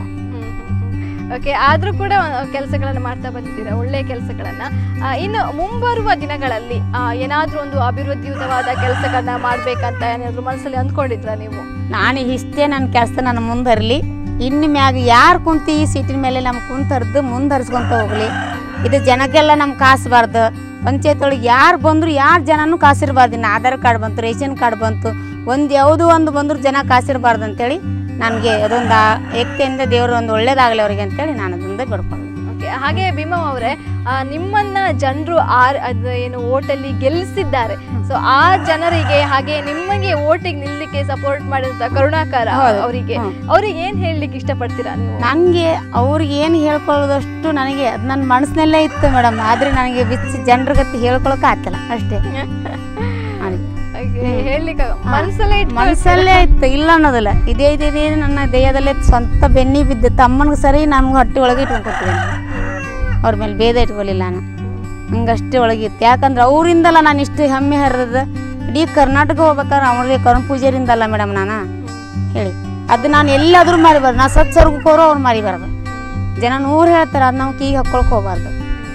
ಓಕೆ ಆದ್ರೂ ಕೂಡ ಕೆಲಸಗಳನ್ನ ಮಾಡ್ತಾ ಬಂದಿದ್ದೀರಾ ಒಳ್ಳೆ ಕೆಲಸಗಳನ್ನ ಆ, ಇನ್ನು ಮುಂಬರುವ ದಿನಗಳಲ್ಲಿ ಆ, ಏನಾದ್ರೂ ಒಂದು ಅಭಿವೃದ್ಧಿಯುತವಾದ ಕೆಲಸಗಳನ್ನ ಮಾಡ್ಬೇಕಂತ ಏನಾದ್ರು ಮನಸ್ಸಲ್ಲಿ ಅಂದ್ಕೊಂಡಿದ್ರಾ ನೀವು ನಾನು ಇಷ್ಟೇ ನನ್ನ ಕೆಲಸ ನನ್ನ ಮುಂದರಲಿ ಇನ್ನು ಮ್ಯಾಗ ಯಾರು ಕುಂತು ಈ ಸೀಟಿನ ಮೇಲೆ ನಮ್ಮ ಕುಂತರ್ದು ಮುಂದರ್ಸ್ಕೊಂತ ಹೋಗ್ಲಿ ಇದು ಜನಕ್ಕೆಲ್ಲ ನಮ್ಗೆ ಕಾಸಬಾರ್ದು ಪಂಚಾಯತ್ ಒಳಗೆ ಯಾರು ಬಂದ್ರು ಯಾರು ಜನನೂ ಕಾಸಿರಬಾರ್ದು ಇನ್ನು ಆಧಾರ್ ಕಾರ್ಡ್ ಬಂತು ರೇಷನ್ ಕಾರ್ಡ್ ಬಂತು ಒಂದು ಯಾವುದೋ ಒಂದು ಬಂದ್ರು ಜನ ಕಾಸಿರಬಾರ್ದು ಅಂತೇಳಿ ನನಗೆ ಅದೊಂದು ಆ ವ್ಯಕ್ತಿಯಿಂದ ದೇವರು ಒಂದು ಒಳ್ಳೇದಾಗಲಿ ಅವ್ರಿಗೆ ಅಂತೇಳಿ ನಾನು ಅದರಿಂದ ಬಿಡ್ಕೊಂಡು ಓಕೆ ಹಾಗೆ ಭೀಮಾ ಅವರೇ ಆ, ನಿಮ್ಮನ್ನ ಜನರು ಆರ್ ಅದು ಏನು ಓಟಲ್ಲಿ ಗೆಲ್ಲಿಸಿದ್ದಾರೆ ಸೊ ಆ ಜನರಿಗೆ ಹಾಗೆ ನಿಮಗೆ ಓಟಿಗೆ ನಿಲ್ಲಕ್ಕೆ ಸಪೋರ್ಟ್ ಮಾಡಿದಂತ ಕರುಣಾಕರ ಹೌದು. ಅವರಿಗೆ ಹ್ಮ್. ಅವ್ರಿಗೆ ಏನ್ ಹೇಳಲಿಕ್ಕೆ ಇಷ್ಟಪಡ್ತೀರಾ ನೀವು ನನಗೆ ಅವ್ರಿಗೆ ಏನು ಹೇಳ್ಕೊಳ್ಳೋದಷ್ಟು ನನಗೆ ಅದು ನನ್ನ ಮನಸ್ಸಿನಲ್ಲೇ ಇತ್ತು ಮೇಡಮ್ ಆದರೆ ನನಗೆ ಬಿಚ್ಚಿ ಜನರ ಗತಿ ಹೇಳ್ಕೊಳಕ್ಕೆ ಆಗ್ತಿಲ್ಲ ಅಷ್ಟೇ ನನಗೆ ಹಾಗೆ ಹೇಳಲಿಕ್ಕೆ ಮನಸ್ಸಲ್ಲೇ ಇಟ್ಕೊಳ್ತೀರಾ? ಮನಸ್ಸಲ್ಲೇ ಇತ್ತು ಇಲ್ಲ ಅನ್ನೋದಿಲ್ಲ ಇದೇ ಇದೇ ನನ್ನ ದೇಹದಲ್ಲೇ ಸ್ವಂತ ಬೆನ್ನಿ ಬಿದ್ದು ತಮ್ಮನಿಗೆ ಸರಿ ನಮ್ಗೆ ಹೊಟ್ಟೆ ಒಳಗೆ ಇಟ್ಕೊಂಡ್ಕೊತಿದ್ದೇನೆ ಅವ್ರ ಮೇಲೆ ಭೇದ ಇಟ್ಕೊಳ್ಳಿಲ್ಲ ನಾನು ಹಂಗಷ್ಟೇ ಒಳಗಿತ್ತು ಯಾಕಂದ್ರೆ ಅವರಿಂದಲ್ಲ ನಾನು ಇಷ್ಟು ಹೆಮ್ಮೆ ಹರಿದ ಇಡೀ ಕರ್ನಾಟಕ ಹೋಗ್ಬೇಕಾದ್ರೆ ಅವ್ರಿಗೆ ಕರ್ಮ ಪೂಜಾರಿಂದಲ್ಲ ಮೇಡಮ್ ನಾನು ಹೇಳಿ ಅದು ನಾನು ಎಲ್ಲಾದರೂ ಮರಿಬಾರ್ದು ನಾ ಸತ್ ಸ್ವರ್ಗಕ್ಕೆ ಹೋರೋ ಅವ್ರು ಮರಿಬಾರ್ದು ಜನ ನೂರು ಹೇಳ್ತಾರೆ ಅದು ನಾವು ಕೀಗೆ ಹಾಕ್ಕೊಳಕ್ ಹೋಗ್ಬಾರ್ದು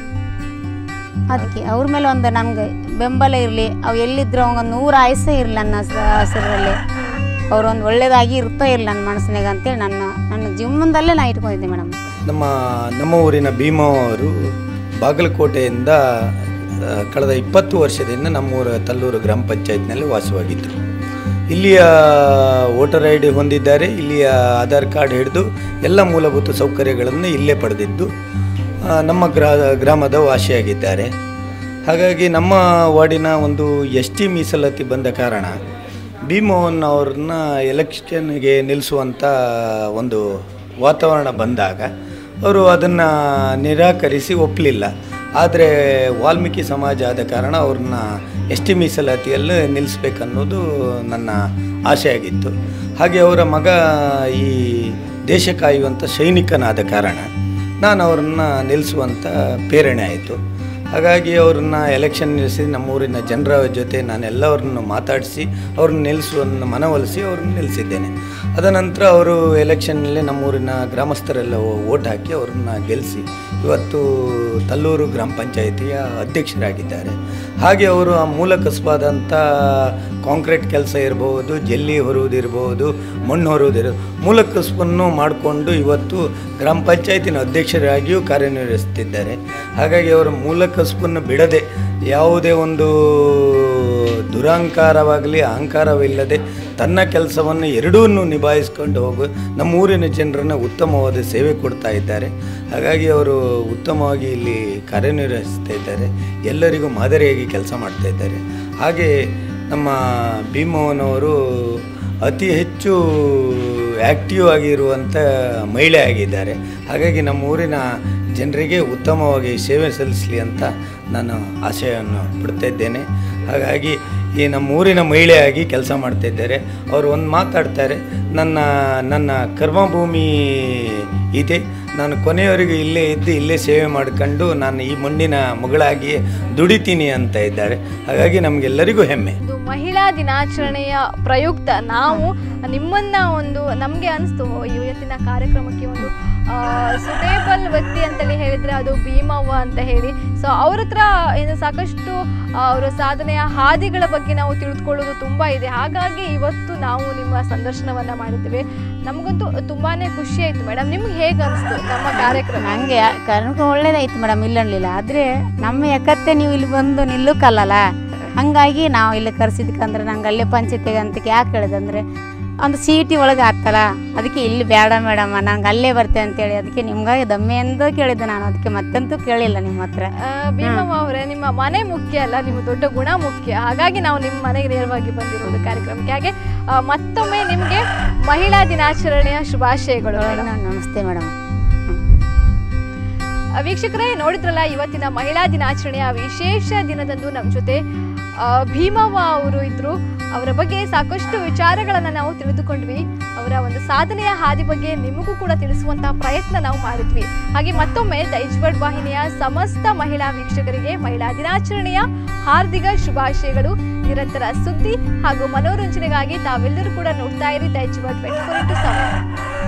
ಅದಕ್ಕೆ ಅವ್ರ ಮೇಲೆ ಒಂದು ನನ್ಗೆ ಬೆಂಬಲ ಇರಲಿ ಅವು ಎಲ್ಲಿದ್ರು ಅವಂಗ ನೂರು ಆಯಸ್ಸೇ ಇರಲಿ ನನ್ನ ಹೆಸರಲ್ಲಿ ಅವ್ರೊಂದು ಒಳ್ಳೇದಾಗಿ ಇರ್ತಾ ಇರಲಿ ನನ್ನ ಮನಸ್ಸಿನಾಗ ಅಂತೇಳಿ ನನ್ನ ನನ್ನ ಜೀವನದಲ್ಲೇ ನಾ ಇಟ್ಕೊಂಡಿದ್ದೆ ಮೇಡಮ್ ನಮ್ಮ ನಮ್ಮ ಊರಿನ ಭೀಮ ಅವರು ಬಾಗಲಕೋಟೆಯಿಂದ ಆ, ಕಳೆದ ಇಪ್ಪತ್ತು ವರ್ಷದಿಂದ ನಮ್ಮೂರ ತಲ್ಲೂರು ಗ್ರಾಮ ಪಂಚಾಯತ್ನಲ್ಲಿ ವಾಸವಾಗಿದ್ದರು ಇಲ್ಲಿಯ ವೋಟರ್ ಐ ಡಿ ಹೊಂದಿದ್ದಾರೆ ಇಲ್ಲಿಯ ಆಧಾರ್ ಕಾರ್ಡ್ ಹಿಡಿದು ಎಲ್ಲ ಮೂಲಭೂತ ಸೌಕರ್ಯಗಳನ್ನು ಇಲ್ಲೇ ಪಡೆದಿದ್ದು ಆ, ನಮ್ಮ ಗ್ರಾ ಗ್ರಾಮದ ವಾಸಿಯಾಗಿದ್ದಾರೆ ಹಾಗಾಗಿ ನಮ್ಮ ವಾರ್ಡಿನ ಒಂದು ಎಸ್ ಟಿ ಮೀಸಲಾತಿ ಬಂದ ಕಾರಣ ಭೀಮೋಹನ್ ಅವ್ರನ್ನ ಎಲೆಕ್ಷನ್ಗೆ ನಿಲ್ಲಿಸುವಂಥ ಒಂದು ವಾತಾವರಣ ಬಂದಾಗ ಅವರು ಅದನ್ನು ನಿರಾಕರಿಸಿ ಒಪ್ಪಲಿಲ್ಲ ಆದರೆ ವಾಲ್ಮೀಕಿ ಸಮಾಜ ಆದ ಕಾರಣ ಅವ್ರನ್ನ ಎಸ್ ಟಿ ಮೀಸಲಾತಿಯಲ್ಲಿ ನಿಲ್ಲಿಸ್ಬೇಕನ್ನೋದು ನನ್ನ ಆಸೆ ಆಗಿತ್ತು ಹಾಗೆ ಅವರ ಮಗ ಈ ದೇಶ ಕಾಯುವಂಥ ಸೈನಿಕನಾದ ಕಾರಣ ನಾನು ಅವ್ರನ್ನ ನಿಲ್ಲಿಸುವಂಥ ಪ್ರೇರಣೆ ಆಯಿತು ಹಾಗಾಗಿ ಅವ್ರನ್ನ ಎಲೆಕ್ಷನ್ ನಿಲ್ಲಿಸಿ ನಮ್ಮೂರಿನ ಜನರ ಜೊತೆ ನಾನೆಲ್ಲವ್ರನ್ನು ಮಾತಾಡಿಸಿ ಅವ್ರನ್ನ ನಿಲ್ಲಿಸುವನ್ನು ಮನವೊಲಿಸಿ ಅವ್ರನ್ನ ನಿಲ್ಲಿಸಿದ್ದೇನೆ ಅದನಂತರ ಅವರು ಎಲೆಕ್ಷನ್ನಲ್ಲಿ ನಮ್ಮೂರಿನ ಗ್ರಾಮಸ್ಥರೆಲ್ಲ ಓಟ್ ಹಾಕಿ ಅವ್ರನ್ನ ಗೆಲ್ಲಿಸಿ ಇವತ್ತು ತಲ್ಲೂರು ಗ್ರಾಮ ಪಂಚಾಯಿತಿಯ ಅಧ್ಯಕ್ಷರಾಗಿದ್ದಾರೆ ಹಾಗೆ ಅವರು ಆ ಮೂಲ ಕಸಬಾದಂಥ ಕಾಂಕ್ರೀಟ್ ಕೆಲಸ ಇರಬಹುದು ಜಲ್ಲಿ ಹೊರುವುದಿರ್ಬೋದು ಮಣ್ಣು ಹೊರುವುದಿರ ಮೂಲ ಕಸಬನ್ನು ಮಾಡಿಕೊಂಡು ಇವತ್ತು ಗ್ರಾಮ ಪಂಚಾಯತಿನ ಅಧ್ಯಕ್ಷರಾಗಿಯೂ ಕಾರ್ಯನಿರ್ವಹಿಸುತ್ತಿದ್ದಾರೆ ಹಾಗಾಗಿ ಅವರ ಮೂಲ ಕಸಬನ್ನು ಬಿಡದೆ ಯಾವುದೇ ಒಂದು ದುರಹಂಕಾರವಾಗಲಿ ಅಹಂಕಾರವಿಲ್ಲದೆ ತನ್ನ ಕೆಲಸವನ್ನು ಎರಡನ್ನೂ ನಿಭಾಯಿಸ್ಕೊಂಡು ಹೋಗು ನಮ್ಮ ಊರಿನ ಜನರನ್ನು ಉತ್ತಮವಾದ ಸೇವೆ ಕೊಡ್ತಾ ಇದ್ದಾರೆ ಹಾಗಾಗಿ ಅವರು ಉತ್ತಮವಾಗಿ ಇಲ್ಲಿ ಕಾರ್ಯನಿರ್ವಹಿಸ್ತಾ ಇದ್ದಾರೆ ಎಲ್ಲರಿಗೂ ಮಾದರಿಯಾಗಿ ಕೆಲಸ ಮಾಡ್ತಾ ಇದ್ದಾರೆ ಹಾಗೆ ನಮ್ಮ ಭೀಮವ್ವನವರು ಅತಿ ಹೆಚ್ಚು ಆ್ಯಕ್ಟಿವ್ ಆಗಿರುವಂಥ ಮಹಿಳೆ ಆಗಿದ್ದಾರೆ ಹಾಗಾಗಿ ನಮ್ಮ ಊರಿನ ಜನರಿಗೆ ಉತ್ತಮವಾಗಿ ಸೇವೆ ಸಲ್ಲಿಸಲಿ ಅಂತ ನಾನು ಆಶಯವನ್ನು ಪಡ್ತಾ ಇದ್ದೇನೆ ಹಾಗಾಗಿ ಈ ನಮ್ಮ ಊರಿನ ಮಹಿಳೆಯಾಗಿ ಕೆಲಸ ಮಾಡ್ತಿದ್ದಾರೆ ಅವರು ಒಂದು ಮಾತಾಡ್ತಾರೆ ನನ್ನ ನನ್ನ ಕರ್ಮಭೂಮಿ ಇದೆ ನಾನು ಕೊನೆಯವರೆಗೂ ಇಲ್ಲೇ ಇದ್ದು ಇಲ್ಲೇ ಸೇವೆ ಮಾಡ್ಕೊಂಡು ನಾನು ಈ ಮಣ್ಣಿನ ಮಗಳಾಗಿ ದುಡಿತೀನಿ ಅಂತ ಇದ್ದಾರೆ ಹಾಗಾಗಿ ನಮಗೆಲ್ಲರಿಗೂ ಹೆಮ್ಮೆ ಇದು ಮಹಿಳಾ ದಿನಾಚರಣೆಯ ಪ್ರಯುಕ್ತ ನಾವು ನಿಮ್ಮನ್ನ ಒಂದು ನಮಗೆ ಅನಿಸ್ತು ಇವತ್ತಿನ ಕಾರ್ಯಕ್ರಮಕ್ಕೆ ಒಂದು ಸುಟೇಬಲ್ ವ್ಯಕ್ತಿ ಅಂತೇಳಿ ಹೇಳಿದ್ರೆ ಅದು ಭೀಮವ್ವ ಅಂತ ಹೇಳಿ ಸೊ ಅವ್ರ ಹತ್ರ ಏನು ಸಾಕಷ್ಟು ಅವರ ಸಾಧನೆಯ ಹಾದಿಗಳ ಬಗ್ಗೆ ನಾವು ತಿಳಿದುಕೊಳ್ಳೋದು ತುಂಬ ಇದೆ ಹಾಗಾಗಿ ಇವತ್ತು ನಾವು ನಿಮ್ಮ ಸಂದರ್ಶನವನ್ನ ಮಾಡಿದ್ದೇವೆ ನಮಗಂತೂ ತುಂಬಾನೇ ಖುಷಿ ಆಯ್ತು ಮೇಡಮ್ ನಿಮ್ಗೆ ಹೇಗೆ ಅನಿಸ್ತು ನಮ್ಮ ಕಾರ್ಯಕ್ರಮ ನನಗೆ ಕರ್ನಾಟಕ ಒಳ್ಳೇದಾಯ್ತು ಮೇಡಮ್ ಇಲ್ಲ ಅನ್ಲಿಲ್ಲ ಆದರೆ ನಮ್ಮ ಯಾಕತ್ತೆ ನೀವು ಇಲ್ಲಿ ಬಂದು ನಿಲ್ಲಕ್ಕಲ್ಲಲ್ಲ ಹಂಗಾಗಿ ನಾವು ಇಲ್ಲಿ ಕರ್ಸಿದ್ಕಂದ್ರೆ ನಂಗೆ ಅಲ್ಲೇ ಪಂಚಾಯತಿಗೆ ಅಂತ ಯಾಕೆ ಹೇಳಿದೆ ಅಂದರೆ ಒಂದು ಸಿ ಟಿ ಒಳಗೆ ಆಗ್ತಲ್ಲ ಅದಕ್ಕೆ ಇಲ್ಲಿ ಬೇಡ ಮೇಡಮ್ ನಂಗೆ ಅಲ್ಲೇ ಬರ್ತೇನೆ ಅಂತೇಳಿ ಅದಕ್ಕೆ ನಿಮ್ಗಾಗಿ ದಮ್ಮೆಂದು ಕೇಳಿದ್ದೆ ನಾನು ಅದಕ್ಕೆ ಮತ್ತಂತೂ ಕೇಳಿಲ್ಲ ನಿಮ್ಮ ಹತ್ರ ಆ, ಭೀಮವ್ವ ಅವರೇ ನಿಮ್ಮ ಮನೆ ಮುಖ್ಯ ಅಲ್ಲ ನಿಮ್ಮ ದೊಡ್ಡ ಗುಣ ಮುಖ್ಯ ಹಾಗಾಗಿ ನಾವು ನಿಮ್ಮ ಮನೆಗೆ ನೇರವಾಗಿ ಬಂದಿರೋದು ಕಾರ್ಯಕ್ರಮಕ್ಕೆ ಹಾಗೆ ಆ, ಮತ್ತೊಮ್ಮೆ ನಿಮಗೆ ಮಹಿಳಾ ದಿನಾಚರಣೆಯ ಶುಭಾಶಯಗಳು ಮೇಡಮ್. ನಮಸ್ತೆ ಮೇಡಮ್ ಆ, ವೀಕ್ಷಕರೇ ನೋಡಿದ್ರಲ್ಲ ಇವತ್ತಿನ ಮಹಿಳಾ ದಿನಾಚರಣೆಯ ವಿಶೇಷ ದಿನದಂದು ನಮ್ಮ ಜೊತೆ ಆ, ಭೀಮವ್ವ ಅವರು ಇದ್ರು ಅವರ ಬಗ್ಗೆ ಸಾಕಷ್ಟು ವಿಚಾರಗಳನ್ನ ನಾವು ತಿಳಿದುಕೊಂಡ್ವಿ ಅವರ ಒಂದು ಸಾಧನೆಯ ಹಾದಿ ಬಗ್ಗೆ ನಿಮಗೂ ಕೂಡ ತಿಳಿಸುವಂತಹ ಪ್ರಯತ್ನ ನಾವು ಮಾಡಿದ್ವಿ ಹಾಗೆ ಮತ್ತೊಮ್ಮೆ ದೈಜ್ವಡ್ ವಾಹಿನಿಯ ಸಮಸ್ತ ಮಹಿಳಾ ವೀಕ್ಷಕರಿಗೆ ಮಹಿಳಾ ದಿನಾಚರಣೆಯ ಹಾರ್ದಿಕ ಶುಭಾಶಯಗಳು ನಿರಂತರ ಸುದ್ದಿ ಹಾಗೂ ಮನೋರಂಜನೆಗಾಗಿ ತಾವೆಲ್ಲರೂ ಕೂಡ ನೋಡ್ತಾ ಇರಿ ದೈಜ್ವಡ್ ಟ್ವೆಂಟಿ ಫೋರ್ ಇಂಟು ಸೆವೆನ್